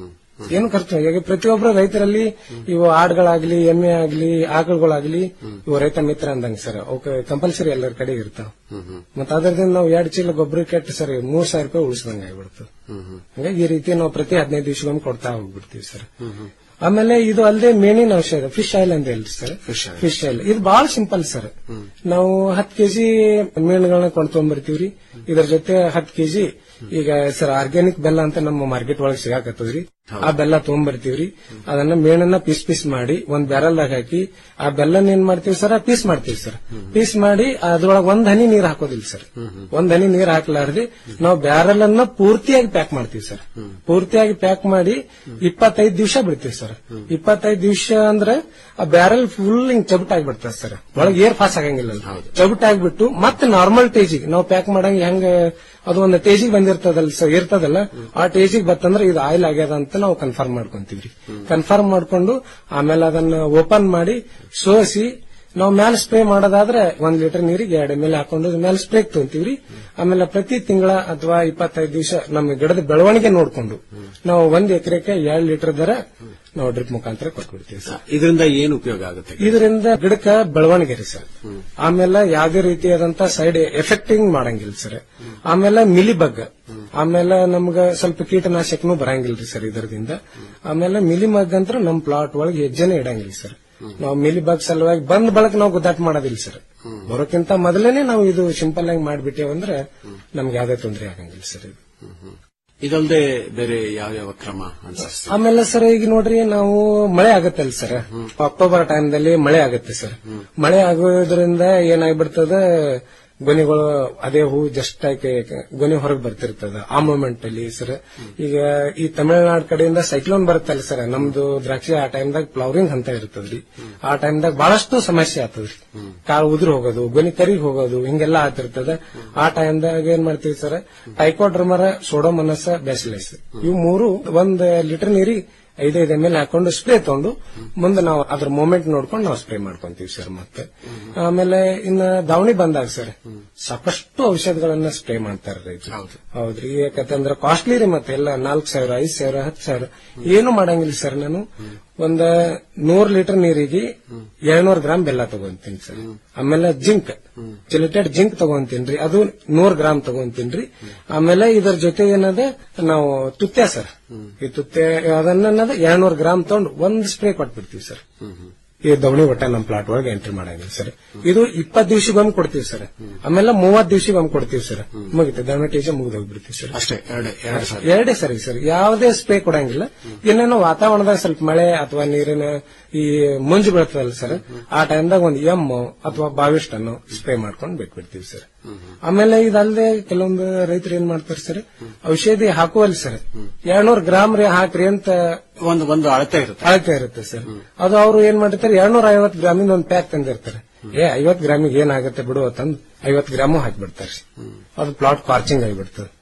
R: ಏನು ಖರ್ಚು ಈಗ ಪ್ರತಿಯೊಬ್ಬರು ರೈತರಲ್ಲಿ ಇವು ಆಡ್ಗಳಾಗ್ಲಿ ಎಮ್ಮೆ ಆಗ್ಲಿ ಆಕಳುಗಳಾಗ್ಲಿ ಇವು ರೈತ ಮಿತ್ರ ಅಂದಂಗ ಸರ್ ಅವಕ್ಕೆ ಕಂಪಲ್ಸರಿ ಎಲ್ಲರ ಕಡೆ ಇರ್ತಾವ ಮತ್ತ ಅದರಿಂದ ನಾವು ಎರಡು ಚೀಲ ಗೊಬ್ಬರ ಕೆಟ್ಟು ಸರ್ ಮೂರ್ ಸಾವಿರ ರೂಪಾಯಿ ಉಳಿಸ್ದಂಗ ಆಗ್ಬಿಡ್ತು ಹಂಗಾಗಿ ಈ ರೀತಿ ನಾವು ಪ್ರತಿ ಹದಿನೈದು ದಿವಸಗೊಮ್ಮೆ ಕೊಡ್ತಾ ಹೋಗ್ಬಿಡ್ತೀವಿ ಸರ್ ಆಮೇಲೆ ಇದು ಅಲ್ಲದೆ ಮೇನಿನ ಔಷಧ ಫಿಶ್ ಆಯಿಲ್ ಅಂತ ಹೇಳಿ ಸರ್ ಫಿಶ್ ಆಯಿಲ್ ಇದು ಬಹಳ ಸಿಂಪಲ್ ಸರ್ ನಾವು ಹತ್ತು ಕೆಜಿ ಮೀನುಗಳನ್ನ ಕೊಂಡ್ಕೊಂಡ್ಬರ್ತೀವ್ರಿ ಇದ್ರ ಜೊತೆ ಹತ್ತು ಕೆಜಿ ಈಗ ಸರ್ ಆರ್ಗ್ಯಾನಿಕ್ ಬೆಲ್ಲ ಅಂತ ನಮ್ಮ ಮಾರ್ಕೆಟ್ ಒಳಗೆ ಸಿಗಾಕತ್ತದ್ರಿ ಆ ಬೆಲ್ಲ ತೊಗೊಂಡ್ಬರ್ತೀವ್ರಿ ಅದನ್ನ ಮೇಣನ್ನ ಪೀಸ್ ಪೀಸ್ ಮಾಡಿ ಒಂದ್ ಬ್ಯಾರಲ್ದಾಗ ಹಾಕಿ ಆ ಬೆಲ್ಲನ ಏನ್ ಮಾಡ್ತೀವಿ ಸರ್ ಪೀಸ್ ಮಾಡ್ತೀವಿ ಸರ್ ಪೀಸ್ ಮಾಡಿ ಅದ್ರೊಳಗೆ ಒಂದ್ ಹನಿ ನೀರ್ ಹಾಕೋದಿಲ್ಲ ಸರ್ ಒಂದ್ ಹನಿ ನೀರ್ ಹಾಕ್ಲಾರ್ದೆ ನಾವು ಬ್ಯಾರಲ್ ಅನ್ನ ಪೂರ್ತಿಯಾಗಿ ಪ್ಯಾಕ್ ಮಾಡ್ತೀವಿ ಸರ್ ಪೂರ್ತಿಯಾಗಿ ಪ್ಯಾಕ್ ಮಾಡಿ ಇಪ್ಪತ್ತೈದು ದಿವಸ ಬಿಡ್ತೀವಿ ಸರ್ ಇಪ್ಪತ್ತೈದು ದಿವಸ ಅಂದ್ರೆ ಆ ಬ್ಯಾರಲ್ ಫುಲ್ ಹಿಂಗ್ ಚಬಟ್ ಆಗಿಬಿಡ್ತದೆ ಸರ್ ಒಳಗೆ ಏರ್ ಪಾಸ್ ಆಗಂಗಿಲ್ಲ ಚಬಟ್ ಆಗ್ಬಿಟ್ಟು ಮತ್ತೆ ನಾರ್ಮಲ್ ಟೇಜಿಗೆ ನಾವು ಪ್ಯಾಕ್ ಮಾಡಂಗ ಹೆಂಗ ಅದು ಒಂದು ಟೇಜಿಗೆ ಬಂದಿರ್ತದಲ್ಲ ಸರ್ ಇರ್ತದಲ್ಲ ಆ ಟೇಜಿಗೆ ಬತ್ತಂದ್ರೆ ಇದು ಆಯಿಲ್ ಆಗ್ಯದ ಅಂತ ನಾವು ಕನ್ಫರ್ಮ್ ಮಾಡ್ಕೊಂತೀವ್ರಿ ಕನ್ಫರ್ಮ್ ಮಾಡ್ಕೊಂಡು ಆಮೇಲೆ ಅದನ್ನ ಓಪನ್ ಮಾಡಿ ಸೋಸಿ ನಾವು ಮ್ಯಾಲ ಸ್ಪ್ರೇ ಮಾಡೋದಾದ್ರೆ ಒಂದ್ ಲೀಟರ್ ನೀರಿಗೆ ಎರಡು ಎಮ್ ಎಲ್ ಹಾಕೊಂಡು ಮೇಲೆ ಸ್ಪ್ರೇ ತೊಂತೀವ್ರಿ ಆಮೇಲೆ ಪ್ರತಿ ತಿಂಗಳ ಅಥವಾ ಇಪ್ಪತ್ತೈದು ದಿವಸ ನಮ್ಮ ಗಿಡದ ಬೆಳವಣಿಗೆ ನೋಡ್ಕೊಂಡು ನಾವು ಒಂದ್ ಎಕರೆಗೆ ಎರಡು ಲೀಟರ್ ದರ ನಾವು ಡ್ರಿಪ್ ಮುಖಾಂತರ ಕೊಟ್ಬಿಡ್ತೀವಿ ಸರ್
N: ಇದರಿಂದ ಏನು ಉಪಯೋಗ ಆಗುತ್ತೆ
R: ಇದರಿಂದ ಗಿಡಕ್ಕ ಬೆಳವಣಿಗೆ ರೀ ಸರ್ ಆಮೇಲೆ ಯಾವುದೇ ರೀತಿಯಾದಂತ ಸೈಡ್ ಎಫೆಕ್ಟಿಂಗ್ ಮಾಡಂಗಿಲ್ಲ ಸರ್ ಆಮೇಲೆ ಮಿಲಿಬಗ್ ಆಮೇಲೆ ನಮ್ಗ ಸ್ವಲ್ಪ ಕೀಟನಾಶಕನೂ ಬರಂಗಿಲ್ರಿ ಸರ್ ಇದರಿಂದ ಆಮೇಲೆ ಮಿಲಿಮಗ್ ಅಂತ ನಮ್ ಪ್ಲಾಟ್ ಒಳಗೆ ಹೆಜ್ಜೆನೆ ಇಡಂಗಿಲ್ಲ ಸರ್ ನಾವು ಮಿಲಿಬಗ್ ಸಲುವಾಗಿ ಬಂದ್ ಬಳಕ ನಾವು ಗುದ್ದಾಟ ಮಾಡೋದಿಲ್ಲ ಸರ್ ಬರೋಕ್ಕಿಂತ ಮೊದಲೇನೆ ನಾವು ಇದು ಸಿಂಪಲ್ ಆಗಿ ಮಾಡ್ಬಿಟ್ಟೇವಂದ್ರೆ ನಮ್ಗೆ ಯಾವುದೇ ತೊಂದರೆ ಆಗಂಗಿಲ್ಲ ಸರ್ ಇದು
N: ಇದಲ್ಲದೆ ಬೇರೆ ಯಾವ ಯಾವ ಕ್ರಮ ಅನ್ಸುತ್ತೆ
R: ಆಮೇಲೆ ಸರ್ ಈಗ ನೋಡ್ರಿ ನಾವು ಮಳೆ ಆಗತ್ತಲ್ಲ ಸರ್ ಅಕ್ಟೋಬರ್ ಟೈಮ್ದಲ್ಲಿ ಮಳೆ ಆಗುತ್ತೆ ಸರ್ ಮಳೆ ಆಗೋದ್ರಿಂದ ಏನಾಗ್ಬಿಡ್ತದ ಗೊನೆಗಳು ಅದೇ ಹೂ ಜಸ್ಟ್ ಆಗಿ ಗೊನೆ ಹೊರಗೆ ಬರ್ತಿರ್ತದ ಆ ಮೂಮೆಂಟ್ ಅಲ್ಲಿ ಸರ್ ಈಗ ಈ ತಮಿಳುನಾಡು ಕಡೆಯಿಂದ ಸೈಕ್ಲೋನ್ ಬರುತ್ತಲ್ಲ ಸರ್ ನಮ್ದು ದ್ರಾಕ್ಷಿ ಆ ಟೈಮ್ದಾಗ ಫ್ಲವರಿಂಗ್ ಹಂತ ಇರ್ತದ್ರಿ ಆ ಟೈಮ್ದಾಗ ಬಹಳಷ್ಟು ಸಮಸ್ಯೆ ಆಗ್ತದ್ರಿ ಕಾಳು ಉದುರು ಹೋಗೋದು ಗೊನೆ ಕರಿಗ್ ಹೋಗೋದು ಹಿಂಗೆಲ್ಲ ಆಗ್ತಿರ್ತದ ಆ ಟೈಮ್ದಾಗ ಏನ್ ಮಾಡ್ತೀವಿ ಸರ್ ಟೈಕೋಡ್ರಮರ ಸೋಡೋಮನಸ ಬ್ಯಾಸಿಲೈಸ್ ಇವು ಮೂರು ಒಂದ್ ಲೀಟರ್ ನೀರಿಗೆ ಐದೈದು ಎಮ್ ಎಲ್ ಹಾಕೊಂಡು ಸ್ಪ್ರೇ ತಗೊಂಡು ಮುಂದೆ ನಾವು ಅದ್ರ ಮೂಮೆಂಟ್ ನೋಡ್ಕೊಂಡು ನಾವು ಸ್ಪ್ರೇ ಮಾಡ್ಕೊಂತೀವಿ ಸರ್ ಮತ್ತೆ ಆಮೇಲೆ ಇನ್ನ ದಾವಣಿ ಬಂದಾಗ ಸರ್ ಸಾಕಷ್ಟು ಔಷಧಗಳನ್ನ ಸ್ಪ್ರೇ ಮಾಡ್ತಾರೆ ರೈತರು ಹೌದ್ರಿ ಯಾಕಂತಂದ್ರೆ ಕಾಸ್ಟ್ಲಿ ರೀ ಮತ್ತೆ ಎಲ್ಲ ನಾಲ್ಕು ಸಾವಿರ ಐದು ಸಾವಿರ ಹತ್ತು ಸಾವಿರ ಏನು ಮಾಡಂಗಿಲ್ಲ ಸರ್ ನಾನು ಒಂದ ನೂರ್ ಲೀಟರ್ ನೀರಿಗೆ ಎರಡ್ನೂರ್ ಗ್ರಾಮ್ ಬೆಲ್ಲ ತಗೊಂತೀನಿ ಸರ್ ಆಮೇಲೆ ಜಿಂಕ್ ಚಿಲಿಟೆಡ್ ಜಿಂಕ್ ತಗೊಂತೀನ್ರಿ ಅದು ನೂರ್ ಗ್ರಾಮ್ ತಗೊಂತೀನ್ರಿ ಆಮೇಲೆ ಇದರ ಜೊತೆ ಏನದ ನಾವು ತುತ್ಯ ಸರ್ ಈ ತುತ್ಯ ಅದನ್ನ ಎರಡ್ನೂರ್ ಗ್ರಾಮ್ ತಗೊಂಡು ಒಂದ್ ಸ್ಪ್ರೇ ಕೊಟ್ಬಿಡ್ತೀವಿ ಸರ್ ಈ ದವಣಿ ಒಟ್ಟ ನಮ್ ಪ್ಲಾಟ್ ಒಳಗೆ ಎಂಟ್ರಿ ಮಾಡಂಗಿಲ್ಲ ಸರ್ ಇದು ಇಪ್ಪತ್ ದಿವಸಗೊಮ್ಮೆ ಕೊಡ್ತೀವಿ ಸರ್ ಆಮೇಲೆ ಮೂವತ್ ದಿವಸಗೊಮ್ಮೆ ಕೊಡ್ತೀವಿ ಸರ್ ಮುಗಿತು ದವಣಿ ಟೀಚ ಮುಗಿದೋಗ್ಬಿಡ್ತೀವಿ ಸರ್
N: ಅಷ್ಟೇ ಎರಡೇ ಎರಡು ಸಾವಿರ
R: ಎರಡೇ ಸರಿ ಸರ್ ಯಾವುದೇ ಸ್ಪ್ರೇ ಕೊಡಂಗಿಲ್ಲ ಇನ್ನೇನೋ ವಾತಾವರಣದಾಗ ಸ್ವಲ್ಪ ಮಳೆ ಅಥವಾ ನೀರಿನ ಈ ಮುಂಜು ಬೀಳ್ತದಲ್ಲ ಸರ್ ಆ ಟೈಮ್ದಾಗ ಒಂದು ಎಮ್ ಅಥವಾ ಬಾವಿಷ್ಟನ್ನು ಸ್ಪ್ರೇ ಮಾಡ್ಕೊಂಡು ಬಿಟ್ಬಿಡ್ತೀವಿ ಸರ್ ಆಮೇಲೆ ಇದಲ್ಲದೆ ಕೆಲವೊಂದು ರೈತರು ಏನ್ ಮಾಡ್ತಾರೆ ಸರ್ ಔಷಧಿ ಹಾಕುವಲ್ಲಿ ಸರ್ ಎರಡ್ನೂರ್ ಗ್ರಾಮ್ ರೀ ಹಾಕ್ರಿ ಅಂತ
N: ಒಂದು ಒಂದು ಅಳತೆ ಇರುತ್ತೆ
R: ಅಳತೆ ಇರುತ್ತೆ ಸರ್ ಅದು ಅವರು ಏನ್ ಮಾಡಿರ್ತಾರೆ ಎರಡ್ನೂರ ಐವತ್ತು ಗ್ರಾಮಿಂದ ಒಂದು ಪ್ಯಾಕ್ ತಂದಿರ್ತಾರೆ ಏ ಐವತ್ ಗ್ರಾಮಿಗೆ ಏನಾಗುತ್ತೆ ಬಿಡು ಅಂತಂದು ಐವತ್ ಗ್ರಾಮು ಹಾಕಿಬಿಡ್ತಾರೆ ಅದು ಪ್ಲಾಟ್ ಕಾರ್ಚಿಂಗ್ ಆಗಿಬಿಡ್ತದೆ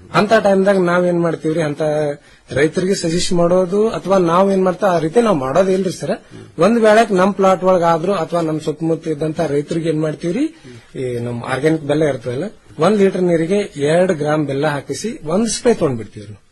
R: ಅಂತ ಟೈಮ್ದಾಗ ನಾವ್ ಏನ್ ಮಾಡ್ತೀವ್ರಿ ಅಂತ ರೈತರಿಗೆ ಸಜೆಸ್ಟ್ ಮಾಡೋದು ಅಥವಾ ನಾವ್ ಏನ್ ಮಾಡ್ತಾ ಆ ರೀತಿ ನಾವ್ ಮಾಡೋದೇ ಇಲ್ರಿ ಸರ್ ಒಂದ್ ವೇಳೆ ನಮ್ ಪ್ಲಾಟ್ ಒಳಗ ಆದ್ರೂ ಅಥವಾ ನಮ್ ಸುತ್ತಮುತ್ತ ಇದ್ದಂತ ರೈತರಿಗೆ ಏನ್ ಮಾಡ್ತೀವ್ರಿ ಈ ನಮ್ ಆರ್ಗ್ಯಾನಿಕ್ ಬೆಲ್ಲ ಇರ್ತದಲ್ಲ ಒಂದ್ ಲೀಟರ್ ನೀರಿಗೆ ಎರಡ್ ಗ್ರಾಮ್ ಬೆಲ್ಲ ಹಾಕಿಸಿ ಒಂದ್ ಸ್ಪ್ರೇ ತಗೊಂಡ್ಬಿಡ್ತೀವ್ರಿ ನಾವು.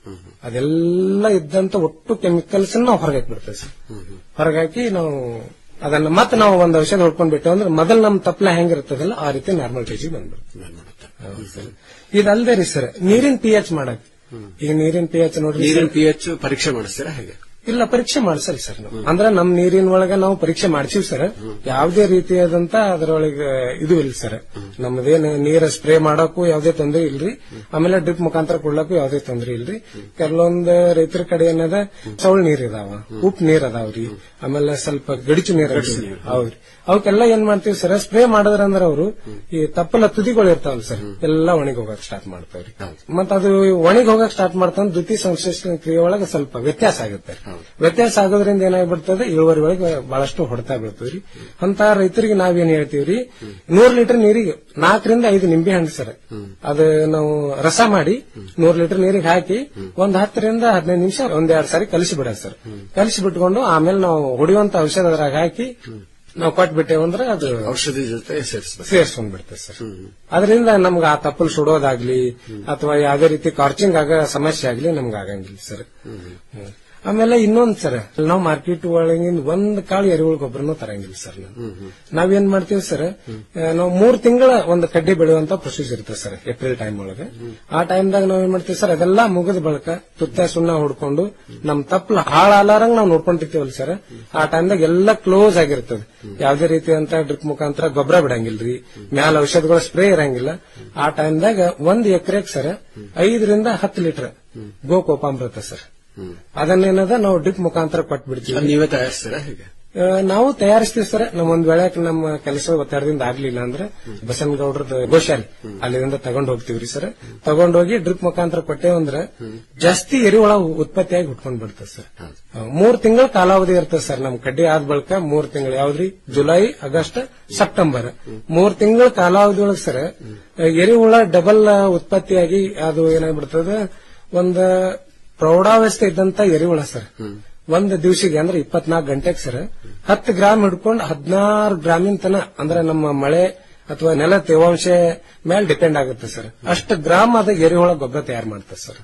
R: ಅದೆಲ್ಲ ಇದ್ದಂತ ಒಟ್ಟು ಕೆಮಿಕಲ್ಸ್ ನಾವು ಹೊರಗೆ ಹಾಕ್ಬಿಡ್ತೇವೆ ಸರ್ ಹೊರಗಾಕಿ ನಾವು ಅದನ್ನ ಮತ್ತೆ ನಾವು ಒಂದ್ ಔಷಧ ಹೊಡ್ಕೊಂಡ್ ಬಿಟ್ಟು ಅಂದ್ರೆ ಮೊದಲ್ ನಮ್ ತಪ್ಪಲ ಹೆಂಗಿರ್ತದಲ್ಲ ಆ ರೀತಿ ನಾರ್ಮಲ್ ಟೇಜಿಗೆ ಬಂದ್ಬಿಡುತ್ತೆ ಹೌದು ಸರ್. ಇದಲ್ದೇ ರೀ ಸರ್ ನೀರಿನ ಪಿ ಎಚ್ ಮಾಡಕ್ ಈಗ ನೀರಿನ ಪಿ ಎಚ್ ನೋಡ್ರಿ
N: ನೀರಿನ
R: ಸರ್.
N: ಪಿ ಎಚ್ ಪರೀಕ್ಷೆ ಮಾಡಿಸ್ತೀರಾ ಹೇಗೆ
R: ಇಲ್ಲ ಪರೀಕ್ಷೆ ಮಾಡ್ಸರಿ ಸರ್ ನಾವು ಅಂದ್ರೆ ನಮ್ ನೀರಿನ ಒಳಗ ನಾವು ಪರೀಕ್ಷೆ ಮಾಡ್ಸೀವಿ ಸರ್ ಯಾವುದೇ ರೀತಿಯಾದಂತ ಅದರೊಳಗೆ ಇದು ಇಲ್ಲ ಸರ್ ನಮ್ದೇನು ನೀರ ಸ್ಪ್ರೇ ಮಾಡಕ್ಕೂ ಯಾವುದೇ ತೊಂದರೆ ಇಲ್ರಿ ಆಮೇಲೆ ಡ್ರಿಪ್ ಮುಖಾಂತರ ಕೊಡ್ಲಕ್ಕೂ ಯಾವುದೇ ತೊಂದರೆ ಇಲ್ರಿ ಕೆಲವೊಂದು ರೈತರ ಕಡೆ ಏನದ ಸೌಳ್ ನೀರ್ ಇದಾವ ಉಪ್ಪು ನೀರ್ ಅದಾವ್ರಿ ಆಮೇಲೆ ಸ್ವಲ್ಪ ಗಡಿಚು ನೀರ್ ಅದಾವ್ರಿ. ಹೌದ್ರಿ ಅವಕ್ಕೆಲ್ಲ ಏನ್ ಮಾಡ್ತೀವಿ ಸರ್ ಸ್ಪ್ರೇ ಮಾಡಿದ್ರಂದ್ರ ಅವರು ಈ ತಪ್ಪಲ ತುದಿಗಳು ಇರ್ತಾವಲ್ಲ ಸರ್ ಎಲ್ಲ ಒಣಗಿ ಹೋಗಕ್ ಸ್ಟಾರ್ಟ್ ಮಾಡ್ತಾವ್ರಿ ಮತ್ತ ಅದು ಒಣಗಿ ಹೋಗಕ್ ಸ್ಟಾರ್ಟ್ ಮಾಡ್ತಾವ ದ್ವಿತೀಯ ಸಂಶ್ಲೇಷಣೆ ಕ್ರಿಯೆ ಒಳಗೆ ಸ್ವಲ್ಪ ವ್ಯತ್ಯಾಸ ಆಗುತ್ತೆ ವ್ಯತ್ಯಾಸ ಆಗೋದ್ರಿಂದ ಏನಾಗ್ಬಿಡ್ತದೆ ಇಳುವರಿ ಒಳಗೆ ಬಹಳಷ್ಟು ಹೊಡೆತಾ ಬೀಳ್ತದ್ರಿ ಅಂತ ರೈತರಿಗೆ ನಾವೇನ್ ಹೇಳ್ತೀವ್ರಿ ನೂರ್ ಲೀಟರ್ ನೀರಿಗೆ ನಾಲ್ಕರಿಂದ ಐದು ನಿಂಬೆ ಹಣ್ಣು ಸರ್ ಅದು ನಾವು ರಸ ಮಾಡಿ ನೂರ್ ಲೀಟರ್ ನೀರಿಗೆ ಹಾಕಿ ಒಂದ್ ಹತ್ತರಿಂದ ಹದಿನೈದು ನಿಮಿಷ ಒಂದ್ ಎರಡ್ ಸಾರಿ ಕಲಿಸಿ ಬಿಡ ಸರ್ ಕಲಿಸಿ ಬಿಟ್ಕೊಂಡು ಆಮೇಲೆ ನಾವು ಹೊಡೆಯುವಂತ ಔಷಧ ಅದ್ರಾಗ ಹಾಕಿ ನಾವು ಕೊಟ್ಬಿಟ್ಟೇವೆ ಅಂದ್ರೆ ಅದು
N: ಔಷಧಿ ಜೊತೆ ಸೇರಿಸಬೇಕು
R: ಸೇರ್ಸ್ಕೊಂಡ್ ಬಿಡ್ತೇವೆ ಸರ್ ಅದರಿಂದ ನಮ್ಗೆ ಆ ತಪ್ಪಲ್ ಸುಡೋದಾಗ್ಲಿ ಅಥವಾ ಯಾವುದೇ ರೀತಿ ಕಾರ್ಚಿಂಗ್ ಆಗ ಸಮಸ್ಯೆ ಆಗ್ಲಿ ನಮ್ಗೆ ಆಗಂಗಿಲ್ಲ ಸರ್ ಹ್ಮ್. ಆಮೇಲೆ ಇನ್ನೊಂದ್ ಸರ್ ನಾವು ಮಾರ್ಕೆಟ್ ಒಳಗಿಂದ ಒಂದ್ ಕಾಳು ಎರೆಹುಳ ಗೊಬ್ಬರನು ತರಂಗಿಲ್ಲ ಸರ್ ನಾವು ನಾವೇನ್ ಮಾಡ್ತೀವಿ ಸರ್ ಆ, ನಾವು ಮೂರ್ ತಿಂಗಳ ಒಂದು ಕಡ್ಡಿ ಬೆಳೆಯುವಂತ ಪ್ರೊಸೀಜರ್ ಇರ್ತದೆ ಸರ್ ಏಪ್ರಿಲ್ ಟೈಮ್ ಒಳಗೆ ಆ ಟೈಮ್ದಾಗ ನಾವ್ ಏನ್ ಮಾಡ್ತೀವಿ ಸರ್ ಅದೆಲ್ಲ ಮುಗಿದ ಬಳಿಕ ತುತ್ತ ಸುಣ್ಣ ಹೊಡ್ಕೊಂಡು ನಮ್ ತಪ್ಪಲ ಹಾಳಾಲಾರಂಗ್ ನಾವು ನೋಡ್ಕೊಂಡಿರ್ತೀವಲ್ಲ ಸರ್ ಆ ಟೈಮ್ದಾಗ ಎಲ್ಲ ಕ್ಲೋಸ್ ಆಗಿರ್ತದೆ ಯಾವುದೇ ರೀತಿಯಂತ ಡ್ರಿಪ್ ಮುಖಾಂತರ ಗೊಬ್ಬರ ಬಿಡಂಗಿಲ್ರಿ ಮ್ಯಾಲ ಔಷಧಗಳ ಸ್ಪ್ರೇ ಇರಂಗಿಲ್ಲ ಆ ಟೈಮ್ದಾಗ ಒಂದ್ ಎಕರೆಗೆ ಸರ್ ಐದರಿಂದ ಹತ್ತು ಲೀಟರ್ ಗೋಕೋಪಾಮೃತ ಸರ್ ಅದನ್ನೇನದ ನಾವು ಡ್ರಿಪ್ ಮುಖಾಂತರ ಕೊಟ್ಬಿಡ್ತೀವಿ
N: ಅದ್ ನೀವೇ ತಯಾರಿಸ್ತೀರಾ ಹೇಗೆ
R: ಆ, ನಾವು ತಯಾರಿಸ್ತೀವಿ ಸರ್ ನಮ್ಮ ಒಂದ್ ವೇಳೆ ನಮ್ಮ ಕೆಲಸ ಒತ್ತಡದಿಂದ ಆಗ್ಲಿಲ್ಲ ಅಂದ್ರೆ ಬಸನಗೌಡ್ರದ ಗೋಶಾಲೆ ಅಲ್ಲಿಂದ ತಗೊಂಡ್ ಹೋಗ್ತೀವ್ರಿ ಸರ್ ತಗೊಂಡೋಗಿ ಡ್ರಿಪ್ ಮುಖಾಂತರ ಕೊಟ್ಟೇವ್ ಅಂದ್ರೆ ಜಾಸ್ತಿ ಎರಿಹುಳ ಉತ್ಪತ್ತಿಯಾಗಿ ಹುಟ್ಕೊಂಡ್ ಬಿಡ್ತದೆ ಸರ್ ಆ, ಮೂರ್ ತಿಂಗಳ ಕಾಲಾವಧಿ ಇರ್ತದೆ ಸರ್ ನಮ್ ಕಡ್ಡಿ ಆದ ಬಳಿಕ ಮೂರ್ ತಿಂಗಳು ಯಾವ್ದ್ರಿ ಜುಲೈ ಆಗಸ್ಟ್ ಸೆಪ್ಟೆಂಬರ್ ಮೂರ್ ತಿಂಗಳ ಕಾಲಾವಧಿ ಒಳಗೆ ಸರ್ ಎರಿಹುಳ ಡಬಲ್ ಉತ್ಪತ್ತಿಯಾಗಿ ಅದು ಏನಾಗ್ಬಿಡ್ತದೆ ಒಂದ್ ಪ್ರೌಢಾವಸ್ಥೆ ಇದ್ದಂತ ಎರಿಹುಳ ಸರ್ ಒಂದ್ ದಿವಸಿಗೆ ಅಂದ್ರೆ ಇಪ್ಪತ್ನಾಲ್ಕು ಗಂಟೆಗೆ ಸರ್ ಹತ್ತು ಗ್ರಾಮ್ ಹಿಡ್ಕೊಂಡು ಹದಿನಾರು ಗ್ರಾಮಿನ ತನ ಅಂದ್ರೆ ನಮ್ಮ ಮಳೆ ಅಥವಾ ನೆಲ ತೇವಾಂಶ ಮೇಲೆ ಡಿಪೆಂಡ್ ಆಗುತ್ತೆ ಸರ್ ಅಷ್ಟು ಗ್ರಾಮ್ ಅದ ಎರಿಹುಳ ಗೊಬ್ಬರ ತಯಾರು ಮಾಡ್ತಾರೆ ಸರ್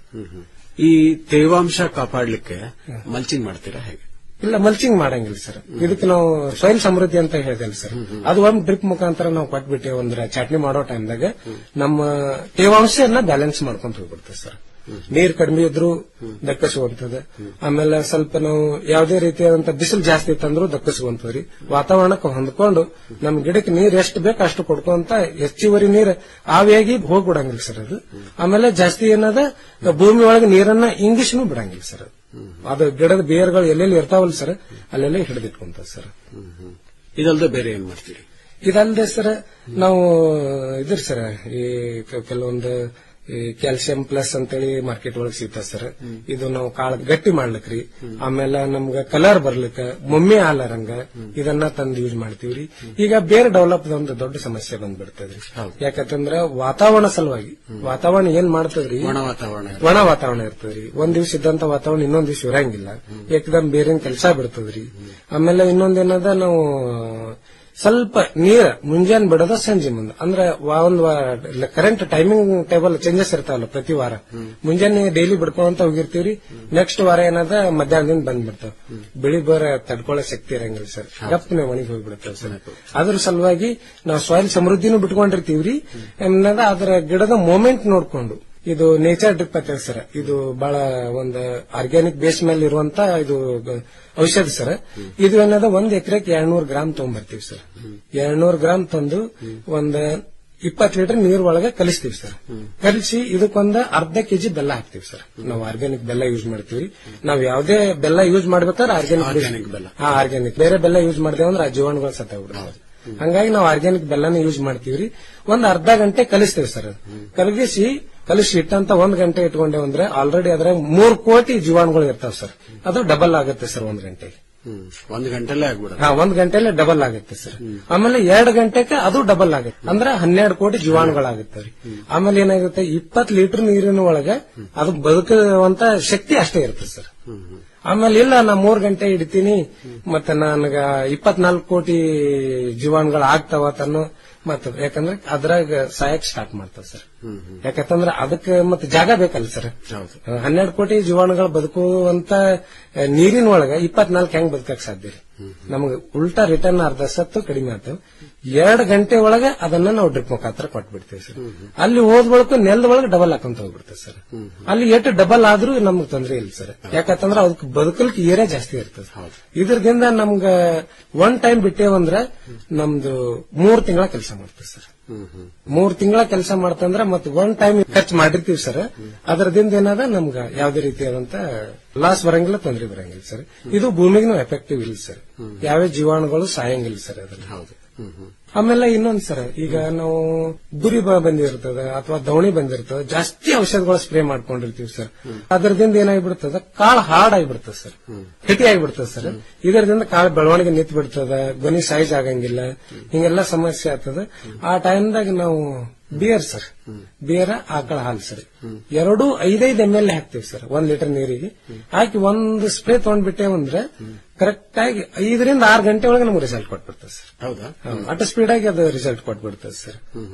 N: ಈ ತೇವಾಂಶ ಕಾಪಾಡ್ಲಿಕ್ಕೆ ಮಲ್ಚಿಂಗ್ ಮಾಡ್ತೀರಾ ಹೇಗೆ
R: ಇಲ್ಲ ಮಲ್ಚಿಂಗ್ ಮಾಡಂಗಿಲ್ಲ ಸರ್ ಇದಕ್ಕೆ ನಾವು ಸಾಯಿಲ್ ಸಮೃದ್ಧಿ ಅಂತ ಹೇಳಿದೆಲ್ಲ ಸರ್ ಅದು ಒಂದ್ ಡ್ರಿಪ್ ಮುಖಾಂತರ ನಾವು ಕೊಟ್ಬಿಟ್ಟೆ ಅಂದ್ರೆ ಚಟ್ನಿ ಮಾಡೋ ಟೈಮ್ದಾಗ ನಮ್ಮ ತೇವಾಂಶನ ಬ್ಯಾಲೆನ್ಸ್ ಮಾಡ್ಕೊಂತ ಹೋಗ್ಬಿಡ್ತೇವೆ ಸರ್ ನೀರ್ ಕಡಿಮೆ ಇದ್ರು ದಕ್ಕಸುವಂತದ ಆಮೇಲೆ ಸ್ವಲ್ಪ ನಾವು ಯಾವುದೇ ರೀತಿಯಾದಂತ ಬಿಸಿಲು ಜಾಸ್ತಿ ಇತ್ತಂದ್ರೂ ದಕ್ಕಸುವಂತದ್ರಿ ವಾತಾವರಣಕ್ಕೆ ಹೊಂದ್ಕೊಂಡು ನಮ್ ಗಿಡಕ್ಕೆ ನೀರ್ ಎಷ್ಟು ಬೇಕು ಅಷ್ಟು ಕೊಡ್ಕೊಂತ ಹೆಚ್ಚುವರಿ ನೀರ್ ಆವಿಯಾಗಿ ಹೋಗ್ಬಿಡಂಗಿಲ್ಲ ಸರ್ ಅದು ಆಮೇಲೆ ಜಾಸ್ತಿ ಏನದ ಭೂಮಿ ಒಳಗೆ ನೀರನ್ನ ಇಂಗಿಸ್ನು ಬಿಡಂಗಿಲ್ಲ ಸರ್ ಅದು. ಅದು ಗಿಡದ ಬೇರ್ಗಳು ಎಲ್ಲೆಲ್ಲಿ ಇರ್ತಾವಲ್ಲ ಸರ್ ಅಲ್ಲೆಲ್ಲ ಹಿಡಿದಿಟ್ಕೊಂತ ಸರ್
N: ಇದಲ್ದೆ ಬೇರೆ ಏನ್ ಮಾಡ್ತೀರಿ
R: ಇದಲ್ಲದೆ ಸರ್ ನಾವು ಇದ್ರಿ ಸರ್ ಈ ಕ- ಕೆಲವೊಂದು ಈ ಕ್ಯಾಲ್ಸಿಯಂ ಪ್ಲಸ್ ಅಂತೇಳಿ ಮಾರ್ಕೆಟ್ ಒಳಗೆ ಸಿಗ್ತದೆ ಸರ್ ಇದು ನಾವು ಕಾಳ ಗಟ್ಟಿ ಮಾಡ್ಲಿಕ್ರಿ ಆಮೇಲೆ ನಮ್ಗ ಕಲರ್ ಬರ್ಲಿಕ್ಕ ಮೊಮ್ಮೆ ಹಾಲರಂಗ ಇದನ್ನ ತಂದು ಯೂಸ್ ಮಾಡ್ತೀವ್ರಿ ಈಗ ಬೇರೆ ಡೆವಲಪ್ ಒಂದು ದೊಡ್ಡ ಸಮಸ್ಯೆ ಬಂದ್ಬಿಡ್ತದ್ರಿ ಯಾಕಂತಂದ್ರ ವಾತಾವರಣ ಸಲುವಾಗಿ ವಾತಾವರಣ ಏನ್ ಮಾಡ್ತದ್ರಿ
N: ಒಣ ವಾತಾವರಣ
R: ಒಣ ವಾತಾವರಣ ಇರ್ತದ್ರಿ ಒಂದ್ ದಿವ್ಸ ಇದ್ದಂತ ವಾತಾವರಣ ಇನ್ನೊಂದ್ ದಿವ್ಸ ಇರಂಗಿಲ್ಲ ಏಕದಮ್ ಬೇರೆ ಕೆಲಸ ಬಿಡ್ತದ್ರಿ ಆಮೇಲೆ ಇನ್ನೊಂದೇನದ ನಾವು ಸ್ವಲ್ಪ ನೀರ ಮುಂಜಾನೆ ಬಿಡೋದ ಸಂಜೆ ಮುಂದೆ ಅಂದ್ರೆ ವಾ- ಒಂದ್ ಕರೆಂಟ್ ಟೈಮಿಂಗ್ ಟೇಬಲ್ ಚೇಂಜಸ್ ಇರ್ತಾವಲ್ಲ ಪ್ರತಿ ವಾರ ಮುಂಜಾನೆ ಡೈಲಿ ಬಿಡ್ಕೊಂತ ಹೋಗಿರ್ತೀವ್ರಿ ನೆಕ್ಸ್ಟ್ ವಾರ ಏನದ ಮಧ್ಯಾಹ್ನದಿಂದ ಬಂದ್ಬಿಡ್ತಾವ ಬಿಳಿ ಬರ ತಡ್ಕೊಳ್ಳೋ ಶಕ್ತಿ ಇರಂಗಿಲ್ಲ ಸರ್ ಗಪ್ಪನೆ ಒಣಗಿ ಹೋಗ್ಬಿಡ್ತಾವ ಸರ್ ಅದ್ರ ಸಲುವಾಗಿ ನಾವು ಸಾಯಿಲ್ ಸಮೃದ್ಧಿನೂ ಬಿಟ್ಕೊಂಡಿರ್ತೀವ್ರಿ ಏನದ ಅದರ ಗಿಡದ ಮೂಮೆಂಟ್ ನೋಡ್ಕೊಂಡು ಇದು ನೇಚರ್ ಡ್ರಿಪ್ ಅಂತ ಹೇಳಿ ಸರ್ ಇದು ಬಹಳ ಒಂದು ಆರ್ಗ್ಯಾನಿಕ್ ಬೇಸ್ ಮೇಲೆ ಇರುವಂತ ಇದು ಗ- ಔಷಧ ಸರ್ ಇದು ಏನದ ಒಂದ್ ಎಕರೆಗೆ ಎರಡ್ನೂರು ಗ್ರಾಮ್ ತಗೊಂಡ್ಬರ್ತೀವಿ ಸರ್ ಎರಡ್ನೂರು ಗ್ರಾಮ್ ತಂದು ಒಂದ್ ಇಪ್ಪತ್ತು ಲೀಟರ್ ನೀರ್ ಒಳಗೆ ಕಲಿಸ್ತೀವಿ ಸರ್ ಕಲಿಸಿ ಇದಕ್ಕೊಂದ ಅರ್ಧ ಕೆಜಿ ಬೆಲ್ಲ ಹಾಕ್ತಿವಿ ಸರ್ ನಾವು ಆರ್ಗ್ಯಾನಿಕ್ ಬೆಲ್ಲ ಯೂಸ್ ಮಾಡ್ತೀವಿ ನಾವು ಯಾವುದೇ ಬೆಲ್ಲ ಯೂಸ್ ಮಾಡ್ಬೇಕಾದ್ರೆ
N: Organic
R: ಆರ್ಗ್ಯಾನಿಕ್
N: ಬೆಲ್ಲ.
R: ಹಾ ಆರ್ಗ್ಯಾನಿಕ್ ಬೇರೆ ಬೆಲ್ಲ ಯೂಸ್ ಮಾಡಿದೇವೆ ಅಂದ್ರೆ ಆ ಜೀವಾಣುಗಳು ಸತ್ತಾಗ್ಬಿಡ್ತಾವೆ ಹಂಗಾಗಿ ನಾವು ಆರ್ಗ್ಯಾನಿಕ್ ಬೆಲ್ಲನ ಯೂಸ್ ಮಾಡ್ತೀವ್ರಿ ಒಂದ್ ಅರ್ಧ ಗಂಟೆ ಕಲಿಸ್ತೇವೆ ಸರ್ ಕಲಗಿಸಿ ಕಲಿಸಿ ಇಟ್ಟಂತ ಒಂದ್ ಗಂಟೆ ಇಟ್ಕೊಂಡೇವೆ ಅಂದ್ರೆ ಆಲ್ರೆಡಿ ಅದ್ರಾಗ ಮೂರ್ ಕೋಟಿ ಜೀವಾಣುಗಳು ಇರ್ತಾವ ಸರ್ ಅದು ಡಬಲ್ ಆಗುತ್ತೆ ಸರ್ ಒಂದ್ ಗಂಟೆಗೆ
N: ಒಂದ್ ಗಂಟೆಲ್ಲೇ ಆಗ್ಬಿಡುತ್ತೆ
R: ಹಾ ಒಂದ್ ಗಂಟೆಲೆ ಡಬಲ್ ಆಗುತ್ತೆ ಸರ್ ಆಮೇಲೆ ಎರಡು ಗಂಟೆಗೆ ಅದು ಡಬಲ್ ಆಗುತ್ತೆ ಅಂದ್ರೆ ಹನ್ನೆರಡು ಕೋಟಿ ಜೀವಾಣುಗಳಾಗುತ್ತೆ ರೀ ಆಮೇಲೆ ಏನಾಗುತ್ತೆ ಇಪ್ಪತ್ ಲೀಟರ್ ನೀರಿನ ಒಳಗೆ ಅದು ಬದುಕುವಂತ ಶಕ್ತಿ ಅಷ್ಟೇ ಇರುತ್ತೆ ಸರ್ ಆಮೇಲೆ ಇಲ್ಲ ನಾ ಮೂರ್ ಗಂಟೆ ಹಿಡಿತೀನಿ ಮತ್ತೆ ನನಗ ಇಪ್ಪತ್ನಾಲ್ಕು ಕೋಟಿ ಜೀವಾಣುಗಳು ಆಗ್ತಾವ ತನ್ನೋ ಮತ್ತ ಯಾಕಂದ್ರೆ ಅದ್ರಾಗ ಸಾಯಕ್ ಸ್ಟಾರ್ಟ್ ಮಾಡ್ತಾವ ಸರ್ ಯಾಕಂತಂದ್ರೆ ಅದಕ್ಕೆ ಮತ್ತೆ ಜಾಗ ಬೇಕಲ್ಲ ಸರ್ ಹನ್ನೆರಡು ಕೋಟಿ ಜೀವಾಣುಗಳು ಬದುಕುವಂತ ಆ, ನೀರಿನ ಒಳಗ ಇಪ್ಪತ್ನಾಲ್ಕು ಹೆಂಗ್ ಬದುಕಕ್ ಸಾಧ್ಯ ರೀ ನಮ್ಗೆ ಉಲ್ಟಾ ರಿಟರ್ನ್ ಅರ್ಧ ಸತ್ತು ಕಡಿಮೆ ಆಯ್ತು ಎರಡು ಗಂಟೆ ಒಳಗೆ ಅದನ್ನ ನಾವು ಡ್ರಿಪ್ ಮುಖಾಂತರ ಕೊಟ್ಬಿಡ್ತೀವಿ ಸರ್ ಅಲ್ಲಿ ಹೋದ ಬಳಿಕ ನೆಲದ ಒಳಗೆ ಡಬಲ್ ಹಾಕೊಂತ ಹೋಗ್ಬಿಡ್ತೇವೆ ಸರ್ ಅಲ್ಲಿ ಎಷ್ಟು ಡಬಲ್ ಆದ್ರೂ ನಮ್ಗೆ ತೊಂದ್ರೆ ಇಲ್ಲ ಸರ್ ಯಾಕಂತಂದ್ರೆ ಅದಕ್ಕೆ ಬದುಕಲಿಕ್ಕೆ ಏರಿಯಾ ಜಾಸ್ತಿ ಇರ್ತದೆ ಇದ್ರದಿಂದ ನಮ್ಗ ಒನ್ ಟೈಮ್ ಬಿಟ್ಟೇವಂದ್ರ ನಮ್ದು ಮೂರ್ ತಿಂಗಳ ಕೆಲಸ ಮಾಡ್ತೇವೆ ಸರ್ ಮೂರ್ ತಿಂಗಳ ಕೆಲಸ ಮಾಡ್ತಂದ್ರ ಮತ್ತೆ ಒನ್ ಟೈಮ್ ಖರ್ಚು ಮಾಡಿರ್ತೀವಿ ಸರ್ ಅದರದಿಂದ ಏನದ ನಮ್ಗ ಯಾವ್ದೇ ರೀತಿಯಾದಂತ ಲಾಸ್ ಬರಂಗಿಲ್ಲ ತೊಂದರೆ ಬರಂಗಿಲ್ಲ ಸರ್ ಇದು ಭೂಮಿಗೂ ಎಫೆಕ್ಟಿವ್ ಇಲ್ಲ ಸರ್ ಯಾವ್ಯಾವ ಜೀವಾಣುಗಳು ಸಾಯಂಗಿಲ್ಲ ಸರ್ ಅದ್ರಲ್ಲಿ ಹೌದು ಆಮೇಲೆ ಇನ್ನೊಂದ್ ಸರ್ ಈಗ ನಾವು ಗುರಿ ಬ- ಬಂದಿರ್ತದ ಅಥವಾ ದವಣಿ ಬಂದಿರ್ತದ ಜಾಸ್ತಿ ಔಷಧಗಳು ಸ್ಪ್ರೇ ಮಾಡ್ಕೊಂಡಿರ್ತೀವಿ ಸರ್ ಅದರದಿಂದ ಏನಾಗ್ಬಿಡ್ತದ ಕಾಳು ಹಾರ್ಡ್ ಆಗಿಬಿಡ್ತದ ಸರ್ ಗಟ್ಟಿ ಆಗಿಬಿಡ್ತದ ಸರ್ ಇದರದಿಂದ ಕಾಳು ಬೆಳವಣಿಗೆ ನಿಂತು ಬಿಡ್ತದ ಗೊನಿ ಸೈಜ್ ಆಗಂಗಿಲ್ಲ ಹಿಂಗೆಲ್ಲ ಸಮಸ್ಯೆ ಆಗ್ತದ ಆ ಟೈಮ್ದಾಗ ನಾವು ಬಿಯರ್ ಸರ್ ಬಿಯರ ಆಕಳ ಹಾಲು ಸರ್ ಎರಡು ಐದೈದು ಎಮ್ ಎಲ್ ಹಾಕ್ತಿವಿ ಸರ್ ಒಂದ್ ಲೀಟರ್ ನೀರಿಗೆ ಹಾಕಿ ಒಂದು ಸ್ಪ್ರೇ ತಗೊಂಡ್ಬಿಟ್ಟೆ ಅಂದ್ರೆ ಕರೆಕ್ಟ್ ಆಗಿ ಐದರಿಂದ ಆರು ಗಂಟೆ ಒಳಗೆ ನಮ್ಗೆ ರಿಸಲ್ಟ್ ಕೊಟ್ಬಿಡ್ತದೆ ಸರ್
N: ಹೌದಾ
R: ಅಟ್ ಸ್ಪೀಡ್ ಆಗಿ ಅದು ರಿಸಲ್ಟ್ ಕೊಟ್ಬಿಡ್ತದೆ ಸರ್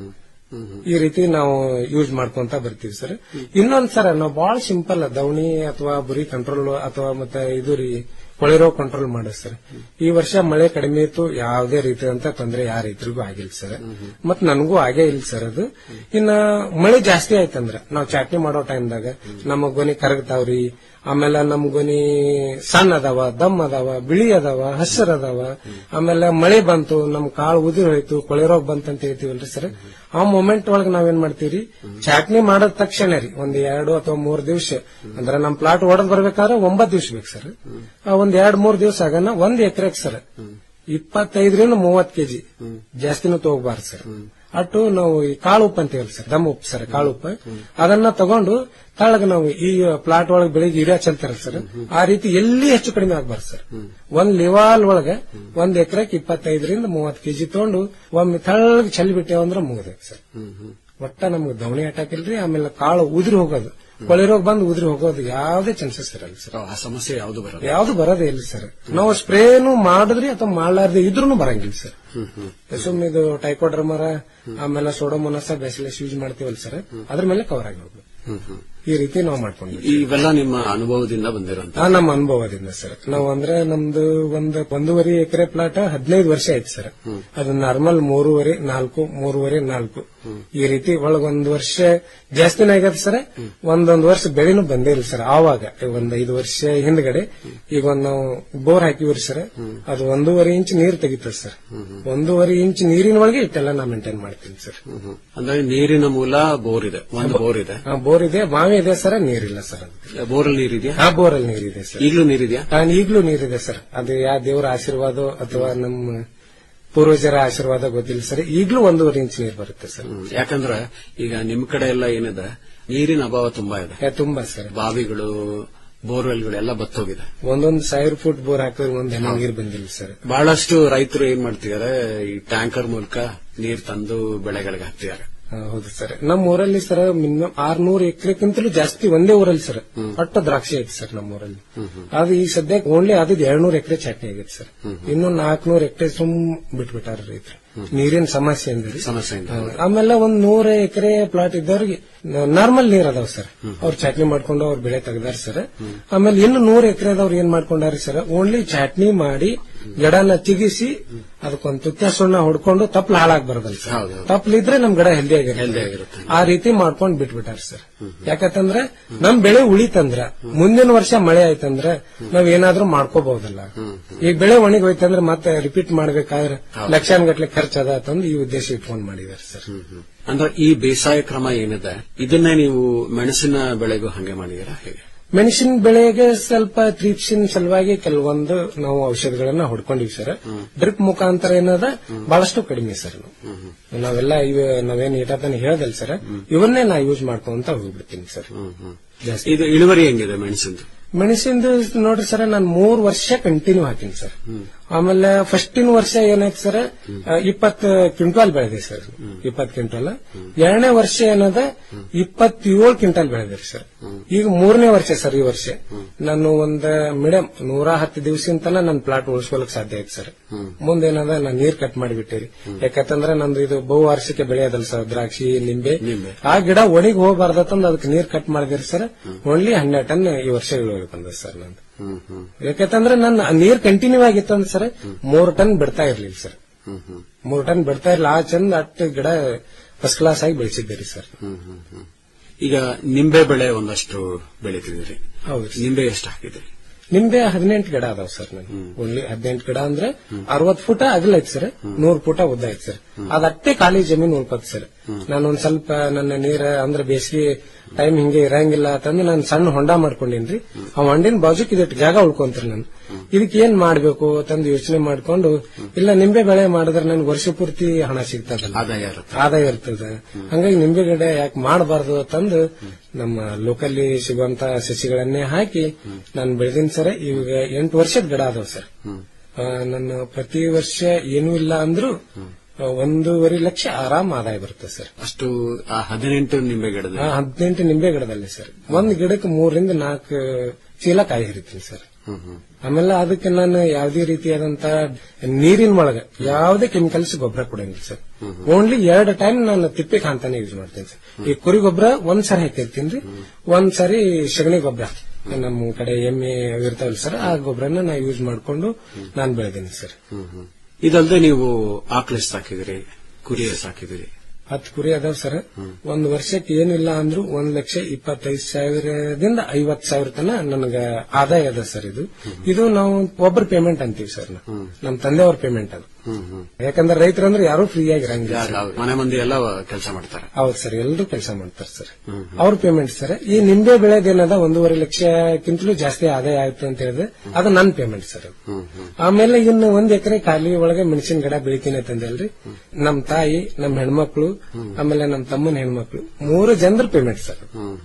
R: ಈ ರೀತಿ ನಾವು ಯೂಸ್ ಮಾಡ್ಕೊಂತ ಬರ್ತೀವಿ ಸರ್ ಇನ್ನೊಂದ್ ಸರ್ ನಾವು ಬಹಳ ಸಿಂಪಲ್ ದವಣಿ ಅಥವಾ ಬುರಿ ಕಂಟ್ರೋಲ್ ಅಥವಾ ಮತ್ತೆ ಇದು ರೀ ಕೊಳೆರೋ ಕಂಟ್ರೋಲ್ ಮಾಡೋದು ಸರ್ ಈ ವರ್ಷ ಮಳೆ ಕಡಿಮೆ ಇತ್ತು ಯಾವುದೇ ರೀತಿಯಾದಂತ ತೊಂದರೆ ಯಾವ ರೈತರಿಗೂ ಆಗಿಲ್ಲ ಸರ್ ಮತ್ ನನಗೂ ಆಗೇ ಇಲ್ಲ ಸರ್ ಅದು ಇನ್ನ ಮಳೆ ಜಾಸ್ತಿ ಆಯ್ತಂದ್ರ ನಾವು ಚಾಟ್ನಿ ಮಾಡೋ ಟೈಮ್ದಾಗ ನಮ್ಮ ಗೊನಿ ಕರಗ್ತಾವ್ರಿ ಆಮೇಲೆ ನಮ್ ಗೊನಿ ಸಣ್ಣ ಅದಾವ ದಮ್ ಅದಾವ ಬಿಳಿ ಅದಾವ ಹಸಿರು ಅದಾವ ಆಮೇಲೆ ಮಳೆ ಬಂತು ನಮ್ ಕಾಳು ಉದಿರ್ ಹೋಯ್ತು ಕೊಳೆ ರೋಗ ಬಂತಂತ ಹೇಳ್ತೀವಲ್ರಿ ಸರ್ ಆ ಮೊಮೆಂಟ್ ಒಳಗೆ ನಾವೇನ್ ಮಾಡ್ತೀವಿ ಚಾಟ್ನಿ ಮಾಡಿದ ತಕ್ಷಣ ರೀ ಒಂದ್ ಎರಡು ಅಥವಾ ಮೂರ್ ದಿವಸ ಅಂದ್ರೆ ನಮ್ ಪ್ಲಾಟ್ ಹೊಡೆದ್ ಬರ್ಬೇಕಾದ್ರೆ ಒಂಬತ್ ದಿವಸ ಬೇಕು ಸರ್ ಆ ಒಂದ್ ಎರಡ್ ಮೂರ್ ದಿವಸ ಆಗನ ಒಂದ್ ಎಕರೆಗೆ ಸರ್ ಇಪ್ಪತ್ತೈದರಿಂದ ಮೂವತ್ ಕೆಜಿ ಜಾಸ್ತಿನೂ ತಗೋಬಾರ್ದು ಸರ್ ಅಟ್ಟು ನಾವು ಈ ಕಾಳು ಉಪ್ಪು ಅಂತೀವಲ್ಲ ಸರ್ ದಮ್ ಉಪ್ಪು ಸರ್ ಕಾಳು ಉಪ್ಪು ಅದನ್ನ ತಗೊಂಡು ತಾಳಗ ನಾವು ಈ ಪ್ಲಾಟ್ ಒಳಗೆ ಬೆಳಿಗ್ಗೆ ಯೂರಿಯಾ ಚೆಲ್ತಾರಲ್ಲ ಸರ್ ಆ ರೀತಿ ಎಲ್ಲಿ ಹೆಚ್ಚು ಕಡಿಮೆ ಆಗ್ಬಾರ್ದು ಸರ್ ಒಂದ್ ಲಿವಾಲ್ ಒಳಗೆ ಒಂದ್ ಎಕರೆಗೆ ಇಪ್ಪತ್ತೈದರಿಂದ ಮೂವತ್ ಕೆಜಿ ತಗೊಂಡು ಒಮ್ಮೆ ತಳಗ್ ಚೆಲ್ಬಿಟ್ಟೇವ ಅಂದ್ರೆ ಮುಗಿದೈತೆ ಸರ್ ಒಟ್ಟ ನಮ್ಗೆ ದವಣಿ ಅಟ್ಯಾಕ್ ಇಲ್ರಿ ಆಮೇಲೆ ಕಾಳು ಉದುರಿ ಹೋಗೋದು ಕೊಳೆ ರೋಗ ಬಂದು ಉದುರಿ ಹೋಗೋದು ಯಾವುದೇ ಚಾನ್ಸಸ್ ಇರಲ್ಲ ಸರ್
N: ಆ ಸಮಸ್ಯೆ ಯಾವುದು ಬರಲ್ಲ
R: ಯಾವ್ದು ಬರೋದೇ ಇಲ್ಲ ಸರ್ ನಾವು ಸ್ಪ್ರೇನು ಮಾಡಿದ್ರಿ ಅಥವಾ ಮಾಡ್ಲಾರ್ದೆ ಇದ್ರೂ ಬರಂಗಿಲ್ಲ ಸರ್ ಸುಮ್ಮನೆ ಇದು ಟೈಕೋಡ್ರಮರ ಆಮೇಲೆ ಸೋಡೋಮೋನಸ ಬೆಸಿಲಸ್ ಯೂಸ್ ಮಾಡ್ತೀವಲ್ಲ ಸರ್ ಅದ್ರ ಮೇಲೆ ಕವರ್ ಆಗಿ ಹೋಗ್ಬೇಕು ಈ ರೀತಿ ನಾವು ಮಾಡ್ಕೊಂಡ್ವಿ
N: ಇವೆಲ್ಲ ನಿಮ್ಮ ಅನುಭವದಿಂದ ಬಂದಿರುವಂತ
R: ಆ, ನಮ್ಮ ಅನುಭವದಿಂದ ಸರ್ ನಾವು ಅಂದ್ರೆ ನಮ್ದು ಒಂದು ಒಂದೂವರೆ ಎಕರೆ ಪ್ಲಾಟ್ ಹದಿನೈದು ವರ್ಷ ಆಯ್ತು ಸರ್ ಅದು ನಾರ್ಮಲ್ ಮೂರುವರೆ ನಾಲ್ಕು ಮೂರುವರೆ ನಾಲ್ಕು ಈ ರೀತಿ ಒಳಗೊಂದು ವರ್ಷ ಜಾಸ್ತಿನೇ ಆಗತ್ತೆ ಸರ್ ಒಂದೊಂದು ವರ್ಷ ಬೆಳೆನೂ ಬಂದೇ ಇಲ್ಲ ಸರ್ ಆವಾಗ ಒಂದ್ ಐದು ವರ್ಷ ಹಿಂದ್ಗಡೆ ಈಗ ಒಂದ್ ನಾವು ಬೋರ್ ಹಾಕಿವ್ರಿ ಸರ್ ಅದು ಒಂದೂವರೆ ಇಂಚ್ ನೀರು ತೆಗಿತದೆ ಸರ್ ಒಂದೂವರೆ ಇಂಚ್ ನೀರಿನ ಒಳಗೆ ಇಟ್ಟೆಲ್ಲ ನಾ ಮೇಂಟೈನ್ ಮಾಡ್ತೀನಿ ಸರ್
N: ಅಂದ್ರೆ ನೀರಿನ ಮೂಲ ಬೋರ್ ಇದೆ ಒಂದು ಬೋರ್ ಇದೆ
R: ಆ, ಬೋರ್ ಇದೆ ಬಾವಿ ಇದೆ ಸರ್ ನೀರಿಲ್ಲ ಸರ್ ಅದು
N: ಬೋರಲ್ಲಿ ನೀರಿದೆಯಾ
R: ಆ ಬೋರಲ್ಲಿ ನೀರಿದೆ ಸರ್
N: ಈಗಲೂ ನೀರಿದೆಯಾ
R: ಆ, ಈಗ್ಲೂ ನೀರಿದೆ ಸರ್ ಅದು ಯಾವ ದೇವರ ಆಶೀರ್ವಾದ ಅಥವಾ ನಮ್ಮ ಪೂರ್ವಜರ ಆಶೀರ್ವಾದ ಗೊತ್ತಿಲ್ಲ ಸರ್ ಈಗಲೂ ಒಂದೂವರೆ ಇಂಚ್ ನೀರು ಬರುತ್ತೆ ಸರ್
N: ಯಾಕಂದ್ರೆ ಈಗ ನಿಮ್ ಕಡೆ ಎಲ್ಲ ಏನಿದೆ ನೀರಿನ ಅಭಾವ ತುಂಬಾ ಇದೆ
R: ಏ, ತುಂಬಾ ಸರ್
N: ಬಾವಿಗಳು ಬೋರ್ವೆಲ್ಗಳು ಎಲ್ಲ ಬತ್ತೋಗಿದೆ
R: ಒಂದೊಂದು ಸಾವಿರ ಫುಟ್ ಬೋರ್ ಹಾಕಿದ್ರೆ ಒಂದ್ ಹೆಣ್ಣು ನೀರು ಬಂದಿಲ್ಲ ಸರ್
N: ಬಹಳಷ್ಟು ರೈತರು ಏನ್ ಮಾಡ್ತಿದ್ದಾರೆ ಈ ಟ್ಯಾಂಕರ್ ಮೂಲಕ ನೀರ್ ತಂದು ಬೆಳೆಗಳಿಗೆ ಹಾಕ್ತಿದ್ದಾರೆ
R: ಆ, ಹೌದು ಸರ್ ನಮ್ಮ ಊರಲ್ಲಿ ಸರ್ ಮಿನಿಮಮ್ ಆರ್ನೂರು ಎಕರೆಕ್ಕಿಂತಲೂ ಜಾಸ್ತಿ ಒಂದೇ ಊರಲ್ಲಿ ಸರ್ ಒಟ್ಟು ದ್ರಾಕ್ಷಿ ಐತೆ ಸರ್ ನಮ್ಮ ಊರಲ್ಲಿ ಅದು ಈ ಸದ್ಯಕ್ಕೆ ಓನ್ಲಿ ಅದು ಎರಡ್ನೂರು ಎಕರೆ ಚಟ್ನಿ ಆಗೈತೆ ಸರ್ ಇನ್ನು ನಾಲ್ಕನೂರು ಎಕರೆ ಸುಮ್ ಬಿಟ್ಬಿಟ್ಟಾರ ರೈತರು ನೀರಿನ ಸಮಸ್ಯೆ ಅಂದ್ರೆ
N: ಸಮಸ್ಯೆ ಇದೆ.
R: ಆಮೇಲೆ ಒಂದ್ ನೂರ ಎಕರೆ ಪ್ಲಾಟ್ ಇದ್ದವ್ರಿಗೆ ನಾರ್ಮಲ್ ನೀರ್ ಅದಾವ ಸರ್ ಅವ್ರು ಚಟ್ನಿ ಮಾಡ್ಕೊಂಡು ಅವ್ರ ಬೆಳೆ ತೆಗ್ದಾರ ಸರ್ ಆಮೇಲೆ ಇನ್ನು ನೂರ ಎಕರೆ ಅದಾವ್ರು ಏನ್ ಮಾಡ್ಕೊಂಡಾರ ಸರ್ ಓನ್ಲಿ ಚಟ್ನಿ ಮಾಡಿ ಗಿಡನ ಚಿಗಿಸಿ ಅದಕ್ಕೊಂದು ತುತ್ತ ಸುಣ್ಣ ಹೊಡ್ಕೊಂಡು ತಪ್ಪಲು ಹಾಳಾಗ್ ಬರೋದಲ್ಲ ಸರ್ ತಪ್ಪಲಿದ್ರೆ ನಮ್ ಗಿಡ ಹೆಲ್ದಿ ಆಗಿರುತ್ತೆ ಆ ರೀತಿ ಮಾಡ್ಕೊಂಡ್ ಬಿಟ್ಬಿಟ್ಟಾರ ಸರ್ ಯಾಕಂತಂದ್ರೆ ನಮ್ ಬೆಳೆ ಉಳಿತಂದ್ರ ಮುಂದಿನ ವರ್ಷ ಮಳೆ ಆಯ್ತಂದ್ರ ನಾವ್ ಏನಾದ್ರೂ ಮಾಡ್ಕೋಬಹುದಲ್ಲ ಈಗ ಬೆಳೆ ಒಣಗಿ ಹೋಯ್ತಂದ್ರೆ ಮತ್ತೆ ರಿಪೀಟ್ ಮಾಡ್ಬೇಕಾದ್ರೆ ಲಕ್ಷಾನ್ಗಟ್ಲೆ ಖರ್ಚದ ಅಂತಂದು ಈ ಉದ್ದೇಶ ಇಟ್ಕೊಂಡ್ ಮಾಡಿದಾರೆ ಸರ್
N: ಅಂದ್ರೆ ಈ ಬೇಸಾಯ ಕ್ರಮ ಏನಿದೆ ಇದನ್ನೇ ನೀವು ಮೆಣಸಿನ ಬೆಳೆಗೂ ಹಂಗೆ ಮಾಡಿದೀರಾ ಹೇಗೆ
R: ಮೆಣಸಿನ ಬೆಳೆಗೆ ಸ್ವಲ್ಪ ತ್ರೀಪ್ಸಿನ ಸಲುವಾಗಿ ಕೆಲವೊಂದು ನಾವು ಔಷಧಿಗಳನ್ನ ಹೊಡ್ಕೊಂಡಿವಿ ಸರ್ ಡ್ರಿಪ್ ಮುಖಾಂತರ ಏನದ ಬಹಳಷ್ಟು ಕಡಿಮೆ ಸರ್ ನಾವು ನಾವೆಲ್ಲ ಇವ ನಾವೇನ್ ಇಟತನ ಹೇಳ್ದಲ್ಲ ಸರ್ ಇವನ್ನೇ ನಾ ಯೂಸ್ ಮಾಡ್ಕೊಂತ ಹೋಗ್ಬಿಡ್ತೀನಿ ಸರ್ ಜಾಸ್ತಿ
N: ಇದು ಇಳುವರಿ ಹೆಂಗಿದೆ ಮೆಣಸಿಂದು
R: ಮೆಣಸಿಂದು ನೋಡ್ರಿ ಸರ್ ನಾನು ಮೂರ್ ವರ್ಷ ಕಂಟಿನ್ಯೂ ಹಾಕಿನಿ ಸರ್ ಆಮೇಲೆ ಫಸ್ಟಿನ ವರ್ಷ ಏನಾಯ್ತು ಸರ್ ಇಪ್ಪತ್ತು ಕ್ವಿಂಟಾಲ್ ಬೆಳೆದೆ ಸರ್ ಇಪ್ಪತ್ತು ಕ್ವಿಂಟಾಲ್ ಎರಡನೇ ವರ್ಷ ಏನದ ಇಪ್ಪತ್ತೇಳು ಕ್ವಿಂಟಾಲ್ ಬೆಳೆದೆ ಸರ್ ಈಗ ಮೂರನೇ ವರ್ಷ ಸರ್ ಈ ವರ್ಷ ನಾನು ಒಂದ್ ಮೇಡಮ್ ನೂರ ಹತ್ತು ದಿವಸದಿಂದ ತನ ನನ್ನ ಪ್ಲಾಟ್ ಉಳಿಸ್ಕೊಳಕ್ ಸಾಧ್ಯ ಆಯ್ತು ಸರ್ ಮುಂದೇನದ ನಾನು ನೀರ್ ಕಟ್ ಮಾಡಿಬಿಟ್ಟಿರಿ ಯಾಕಂತಂದ್ರೆ ನಂದು ಇದು ಬಹುವಾರ್ಷಿಕ ಬೆಳೆ ಅದಲ್ಲ ಸರ್ ದ್ರಾಕ್ಷಿ ನಿಂಬೆ ಆ ಗಿಡ ಒಣಗಿ ಹೋಗಬಾರ್ದಂದ್ ಅದಕ್ಕೆ ನೀರ್ ಕಟ್ ಮಾಡಿದಿರಿ ಸರ್ ಓನ್ಲಿ ಹನ್ನೆರಡು ಟನ್ ಈ ವರ್ಷ ಇಳುವರಿ ಬಂದ ಸರ್ ನಂದು ಯಾಕಂತಂದ್ರೆ ನನ್ನ ನೀರ್ ಕಂಟಿನ್ಯೂ ಆಗಿತ್ತಂದ್ರೆ ಸರ್ ಮೂರ್ ಟನ್ ಬಿಡ್ತಾ ಇರ್ಲಿಲ್ಲ ಸರ್ ಮೂರ್ ಟನ್ ಬಿಡ್ತಾ ಇರ್ಲಿಲ್ಲ ಆ ಚಂದ ಅಟ್ಟು ಗಿಡ ಫಸ್ಟ್ ಕ್ಲಾಸ್ ಆಗಿ ಬೆಳೆಸಿದ್ದೀರಿ ಸರ್
N: ಈಗ ನಿಂಬೆ ಬೆಳೆ ಒಂದಷ್ಟು ಬೆಳಿತಿದ್ದೀರಿ
R: ಹೌದು
N: ನಿಂಬೆ ಎಷ್ಟು ಹಾಕಿದ್ರಿ
R: ನಿಂಬೆ ಹದಿನೆಂಟು ಗಿಡ ಅದಾವ ಸರ್ ನನ್ಗೆ ಓನ್ಲಿ ಹದಿನೆಂಟು ಗಿಡ ಅಂದ್ರೆ ಅರವತ್ ಫುಟ ಅಗಲ ಐತಿ ಸರ್ ನೂರ್ ಫುಟ ಉದ್ದ ಐತಿ ಸರ್ ಅದಟ್ಟೆ ಖಾಲಿ ಜಮೀನು ಉಳ್ಪತ್ ಸರ್ ನಾನು ಒಂದ್ ಸ್ವಲ್ಪ ನನ್ನ ನೀರ ಅಂದ್ರೆ ಬೇಸಿಗೆ ಟೈಮ್ ಹಿಂಗೆ ಇರಂಗಿಲ್ಲ ಅಂತಂದ್ರೆ ನಾನು ಸಣ್ಣ ಹೊಂಡ ಮಾಡ್ಕೊಂಡೇನ್ರಿ ಆ ಹೊಂಡಿನ ಬಾಜುಕ್ ಇದಟ್ಟು ಜಾಗ ಉಳ್ಕೊಂತ್ರಿ ನಾನು ಇದಕ್ಕೆ ಏನ್ ಮಾಡ್ಬೇಕು ಅಂತಂದು ಯೋಚನೆ ಮಾಡ್ಕೊಂಡು ಇಲ್ಲ ನಿಂಬೆ ಬೆಳೆ ಮಾಡಿದ್ರೆ ನನ್ಗೆ ವರ್ಷ ಪೂರ್ತಿ ಹಣ ಸಿಗ್ತದಲ್ಲ
N: ಆದಾಯ ಇರುತ್ತೆ
R: ಆದಾಯ ಇರ್ತದೆ ಹಂಗಾಗಿ ನಿಂಬೆ ಗಿಡ ಯಾಕೆ ಮಾಡಬಾರ್ದು ತಂದು ನಮ್ಮ ಲೋಕಲ್ಲಿ ಸಿಗುವಂತ ಸಸಿಗಳನ್ನೇ ಹಾಕಿ ನಾನು ಬೆಳೆದಿನ ಸರ್ ಈಗ ಎಂಟು ವರ್ಷದ ಗಿಡ ಅದಾವ ಸರ್ ಆ, ನನ್ನ ಪ್ರತಿ ವರ್ಷ ಏನೂ ಇಲ್ಲ ಅಂದ್ರೂ ಆ, ಒಂದೂವರೆ ಲಕ್ಷ ಆರಾಮ್ ಆದಾಯ ಬರುತ್ತೆ ಸರ್
N: ಅಷ್ಟು ಆ ಹದಿನೆಂಟು ನಿಂಬೆ ಗಿಡದ
R: ಆ, ಹದಿನೆಂಟು ನಿಂಬೆ ಗಿಡದಲ್ಲಿ ಸರ್ ಒಂದ್ ಗಿಡಕ್ಕೆ ಮೂರರಿಂದ ನಾಲ್ಕು ಚೀಲ ಕಾಯಿ ಹರಿತೀನಿ ಸರ್ ಆಮೇಲೆ ಅದಕ್ಕೆ ನಾನು ಯಾವುದೇ ರೀತಿಯಾದಂತ ನೀರಿನ ಒಳಗ ಯಾವುದೇ ಕೆಮಿಕಲ್ಸ್ ಗೊಬ್ಬರ ಕೊಡಂಗಿಲ್ಲ ಸರ್ ಓನ್ಲಿ ಎರಡು ಟೈಮ್ ನಾನು ತಿಪ್ಪೆ ಕಾಂತಾನೆ ಯೂಸ್ ಮಾಡ್ತೀನಿ ಸರ್ ಈ ಕುರಿ ಗೊಬ್ಬರ ಒಂದ್ ಸರಿ ಹಾಕಿರ್ತೀನಿ ರೀ ಒಂದ್ ಸರಿ ಸಗಣಿ ಗೊಬ್ಬರ ನಮ್ಮ ಕಡೆ ಎಮ್ಮೆ ಇರ್ತಾವಲ್ಲ ಸರ್ ಆ ಗೊಬ್ಬರನ ನಾ ಯೂಸ್ ಮಾಡ್ಕೊಂಡು ನಾನು ಬೆಳೆದೀನಿ ಸರ್
N: ಇದಲ್ಲದೆ ನೀವು ಆಕಳ ಸಾಕಿದಿರಿ ಕುರಿ ಸಾಕಿದಿರಿ
R: ಹತ್ತು ಕುರಿ ಅದಾವ ಸರ್ ಒಂದ್ ವರ್ಷಕ್ಕೆ ಏನಿಲ್ಲ ಅಂದ್ರೂ ಒಂದ್ ಲಕ್ಷ ಇಪ್ಪತ್ತೈದು ಸಾವಿರದಿಂದ ಐವತ್ ಸಾವಿರ ತನ ನನಗ ಆದಾಯ ಅದ ಸರ್ ಇದು ಇದು ನಾವು ಒಬ್ಬರ ಪೇಮೆಂಟ್ ಅಂತೀವಿ ಸರ್ ನಾವು. ನಮ್ ತಂದೆಯವ್ರ ಪೇಮೆಂಟ್ ಅದು ಯಾಕಂದ್ರೆ ರೈತರಂದ್ರೆ ಯಾರು ಫ್ರೀ ಆಗಿರಂಗಿಲ್ಲ ಸರ್.
N: ಮನೆ ಮಂದಿ ಎಲ್ಲ ಕೆಲಸ ಮಾಡ್ತಾರೆ
R: ಹೌದು ಸರ್ ಎಲ್ಲರೂ ಕೆಲಸ ಮಾಡ್ತಾರೆ ಸರ್ ಅವ್ರ ಪೇಮೆಂಟ್ ಸರ್ ಈ ನಿಂಬೆ ಬೆಳೆದೇನದ ಒಂದೂವರೆ ಲಕ್ಷಕ್ಕಿಂತಲೂ ಜಾಸ್ತಿ ಆದಾಯ ಆಯ್ತು ಅಂತ ಹೇಳಿದ್ರೆ ಅದು ನನ್ನ ಪೇಮೆಂಟ್ ಸರ್ ಅದು. ಆಮೇಲೆ ಇನ್ನು ಒಂದ್ ಎಕರೆ ಖಾಲಿ ಒಳಗೆ ಮೆಣಸಿನ ಗಿಡ ಬೆಳಿತೀನಿ ಅಂತಂದಲ್ರಿ ನಮ್ ತಾಯಿ ನಮ್ ಹೆಣ್ಮಕ್ಳು ಆಮೇಲೆ ನಮ್ ತಮ್ಮನ ಹೆಣ್ಮಕ್ಳು ಮೂರು ಜನರ ಪೇಮೆಂಟ್ ಸರ್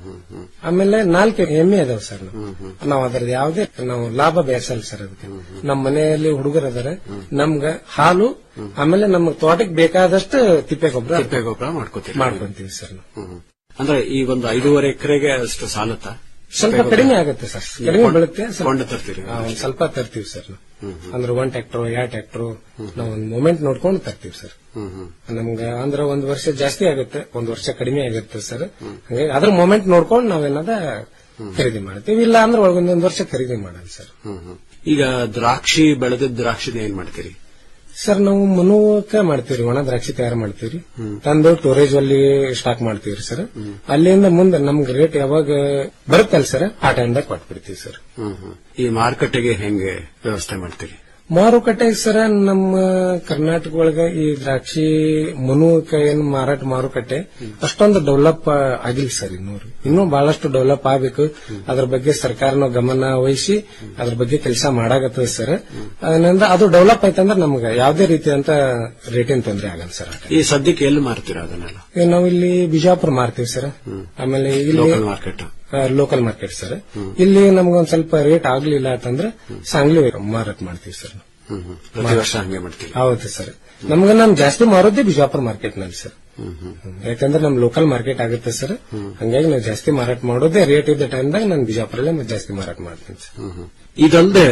R: ಆಮೇಲೆ ನಾಲ್ಕು ಎಮ್ಮೆ ಅದಾವ ಸರ್ ನಾವು. ನಾವು ಅದ್ರದ್ದು ಯಾವುದೇ ನಾವು ಲಾಭ ಬೇಸಲ್ಲ ಸರ್ ಅದಕ್ಕೆ ನಮ್ಮ ಮನೆಯಲ್ಲಿ ಹುಡುಗರು ಅದಾರ ನಮ್ಗ ಹಾಲು ಆಮೇಲೆ ನಮ್ಮ ತೋಟಕ್ಕೆ ಬೇಕಾದಷ್ಟು ತಿಪ್ಪೆ ಗೊಬ್ಬರ
N: ತಿಪ್ಪೆ ಗೊಬ್ಬರ ಮಾಡ್ಕೋತೀರಿ
R: ಮಾಡ್ಕೊಂತೀವಿ ಸರ್ ನಾವು.
N: ಅಂದ್ರೆ ಈ ಒಂದು ಐದೂವರೆ ಎಕರೆಗೆ ಅಷ್ಟು ಸಾಲತ್ತಾ
R: ಸ್ವಲ್ಪ ಕಡಿಮೆ ಆಗುತ್ತೆ ಸರ್ ಕಡಿಮೆ ಬೀಳುತ್ತೆ ಸ್ವಲ್ಪ-
N: ಕೊಂಡು ತರ್ತೀರಿ
R: ಹಾ, ಒಂದ್ ಸ್ವಲ್ಪ ತರ್ತೀವಿ ಸರ್ ನಾವು. ಅಂದ್ರೆ ಒಂದ್ ಟ್ಯಾಕ್ಟರ್ ಎರಡ್ ಟ್ಯಾಕ್ಟರ್ ನಾವು ಒಂದು ಮೂಮೆಂಟ್ ನೋಡ್ಕೊಂಡು ತರ್ತೀವಿ ಸರ್ ನಮ್ಗೆ ಅಂದ್ರೆ ಒಂದ್ ವರ್ಷ ಜಾಸ್ತಿ ಆಗುತ್ತೆ ಒಂದ್ ವರ್ಷ ಕಡಿಮೆ ಆಗುತ್ತೆ ಸರ್ ಹಂಗಾಗಿ ಅದ್ರ ಮೂಮೆಂಟ್ ನೋಡ್ಕೊಂಡು ನಾವೇನದ ಖರೀದಿ ಮಾಡ್ತೀವಿ ಇಲ್ಲ ಅಂದ್ರೆ ಒಳಗೊಂದೊಂದ್ ವರ್ಷ ಖರೀದಿ ಮಾಡಲ್ಲ ಸರ್
N: ಈಗ ದ್ರಾಕ್ಷಿ ಬೆಳೆದ ದ್ರಾಕ್ಷಿನ ಏನ್ ಮಾಡ್ತೀರಿ
R: ಸರ್ ನಾವು ಮನುವಕ್ಕ ಮಾಡ್ತೀವಿ ಒಣ ದ್ರಾಕ್ಷಿ ತಯಾರು ಮಾಡ್ತೀವಿ ತಂದು ಸ್ಟೋರೇಜ್ ಅಲ್ಲಿ ಸ್ಟಾಕ್ ಮಾಡ್ತೀವಿ ಸರ್ ಅಲ್ಲಿಂದ ಮುಂದೆ ನಮ್ಗೆ ರೇಟ್ ಯಾವಾಗ ಬರುತ್ತಲ್ಲ ಸರ್ ಆ ಟೈಮ್ದಾಗ ಕೊಟ್ಬಿಡ್ತೀವಿ ಸರ್
N: ಈ ಮಾರುಕಟ್ಟೆಗೆ ಹೆಂಗೆ ವ್ಯವಸ್ಥೆ ಮಾಡ್ತೀರಿ
R: ಮಾರುಕಟ್ಟೆ ಸರ ನಮ್ಮ ಕರ್ನಾಟಕ ಒಳಗ ಈ ದ್ರಾಕ್ಷಿ ಮುನುಕ ಏನ್ ಮಾರಾಟ ಮಾರುಕಟ್ಟೆ ಅಷ್ಟೊಂದು ಡೆವಲಪ್ ಆಗಿಲ್ಲ ಸರ್ ಇನ್ನೂ ಇನ್ನೂ ಬಹಳಷ್ಟು ಡೆವಲಪ್ ಆಗಬೇಕು ಅದ್ರ ಬಗ್ಗೆ ಸರ್ಕಾರನ ಗಮನ ವಹಿಸಿ ಅದ್ರ ಬಗ್ಗೆ ಕೆಲಸ ಮಾಡಾಗತ್ತದ ಸರ್ ಅದರಿಂದ ಅದು ಡೆವಲಪ್ ಆಯ್ತಂದ್ರೆ ನಮ್ಗೆ ಯಾವುದೇ ರೀತಿಯಂತ ರೇಟಿನ ತೊಂದರೆ ಆಗಲ್ಲ ಸರ್
N: ಈ ಸದ್ಯಕ್ಕೆ ಎಲ್ಲಿ ಮಾರ್ತೀರಾ ಅದನ್ನೆಲ್ಲ
R: ಈಗ ನಾವು ಇಲ್ಲಿ ಬಿಜಾಪುರ ಮಾರ್ತೀವಿ ಸರ್ ಆಮೇಲೆ ಇಲ್ಲಿ
N: local market
R: local market sir ಇಲ್ಲಿ ನಮ್ಗೊಂದ್ ಸ್ವಲ್ಪ ರೇಟ್ ಆಗ್ಲಿಲ್ಲ ಅಂತಂದ್ರೆ ಸಾಂಗ್ಲಿ ಮಾರಾಟ ಮಾಡ್ತೀವಿ ಸರ್
N: ಪ್ರತಿ ವರ್ಷ ಹಂಗೆ ಮಾಡ್ತೀರಿ
R: ಹೌದು ಸರ್ ನಮ್ಗೆ ನಾನು ಜಾಸ್ತಿ ಮಾರೋದೇ ಬಿಜಾಪುರ ಮಾರ್ಕೆಟ್ ನಲ್ಲಿ ಸರ್ ಯಾಕಂದ್ರೆ ನಮ್ ಲೋಕಲ್ ಮಾರ್ಕೆಟ್ ಆಗುತ್ತೆ ಸರ್ ಹಂಗಾಗಿ ನಾವು ಜಾಸ್ತಿ ಮಾರಾಟ ಮಾಡೋದೇ ರೇಟ್ ಇದ್ದ ಟೈಮ್ದಾಗ ನಾನು ಬಿಜಾಪುರಲ್ಲೇ ಮತ್ತೆ ಜಾಸ್ತಿ ಮಾರಾಟ ಮಾಡ್ತೀನಿ ಸರ್
N: ಇದಲ್ಲದೆ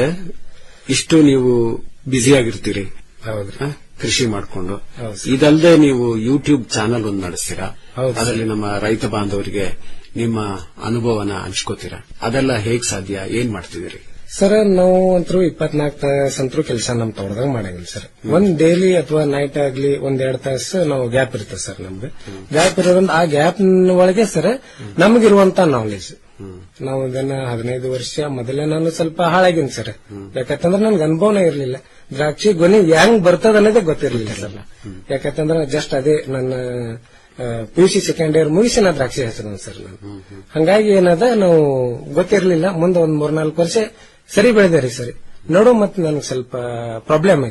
N: ಇಷ್ಟು ನೀವು ಬ್ಯುಸಿ ಆಗಿರ್ತೀರಿ
R: ಹೌದ್ರಿ
N: ಹ? ಕೃಷಿ ಮಾಡ್ಕೊಂಡು
R: ಹೌದು
N: ಇದಲ್ಲದೆ ನೀವು ಯೂಟ್ಯೂಬ್ ಚಾನಲ್ ಒಂದು ನಡೆಸ್ತೀರಾ
R: ಹೌದು ಸರ್.
N: ಅದರಲ್ಲಿ ನಮ್ಮ ರೈತ ಬಾಂಧವರಿಗೆ ನಿಮ್ಮ ಅನುಭವನ ಹಂಚ್ಕೋತೀರಾ ಅದೆಲ್ಲ ಹೇಗ್ ಸಾಧ್ಯ ಏನ್ ಮಾಡ್ತಿದ್ದೀರಿ
R: ಸರ್ ನಾವು ಅಂತರೂ ಇಪ್ಪತ್ನಾಲ್ಕು ತಾಸ ಅಂತರೂ ಕೆಲಸ ನಮ್ ತೋಟದಾಗ ಮಾಡಂಗಿಲ್ಲ ಸರ್ ಒಂದ್ ಡೈಲಿ ಅಥವಾ ನೈಟ್ ಆಗ್ಲಿ ಒಂದ್ ಎರಡ್ ತಾಸು ನಾವು ಗ್ಯಾಪ್ ಇರ್ತದೆ ಸರ್ ನಮ್ಗೆ ಗ್ಯಾಪ್ ಇರೋದ್ರಿಂದ ಆ ಗ್ಯಾಪ್ ಒಳಗೆ ಸರ್ ನಮಗಿರುವಂತ ನಾಲೆಜ್ ನಾವು ಇದನ್ನ ಹದಿನೈದು ವರ್ಷ ಮೊದಲೇ ನಾನು ಸ್ವಲ್ಪ ಹಾಳಾಗಿನ್ ಸರ್ ಯಾಕಂತಂದ್ರೆ ನನ್ಗೆ ಅನುಭವನೇ ಇರಲಿಲ್ಲ ದ್ರಾಕ್ಷಿ ಗೊನೆ ಹೆಂಗ್ ಬರ್ತದ ಅನ್ನೋದೇ ಗೊತ್ತಿರಲಿಲ್ಲ ಸರ್ ಯಾಕಂತಂದ್ರೆ ಜಸ್ಟ್ ಅದೇ ನನ್ನ P U C second year ಮುಗಿಸಿ ನಾ ದ್ರಾಕ್ಷಿ ಹೆಸರು ಸರ್ ನಾನು ಹಂಗಾಗಿ ಏನದ ನಾವು ಗೊತ್ತಿರಲಿಲ್ಲ ಮುಂದೆ ಒಂದ್ ಮೂರ್ನಾಲ್ಕು ವರ್ಷ ಸರಿ ಬೆಳೆದೆ ರೀ ಸರಿ ನೋಡು ಮತ್ತೆ ನನಗೆ ಸ್ವಲ್ಪ ಪ್ರಾಬ್ಲಮ್ ಆಯ್ತು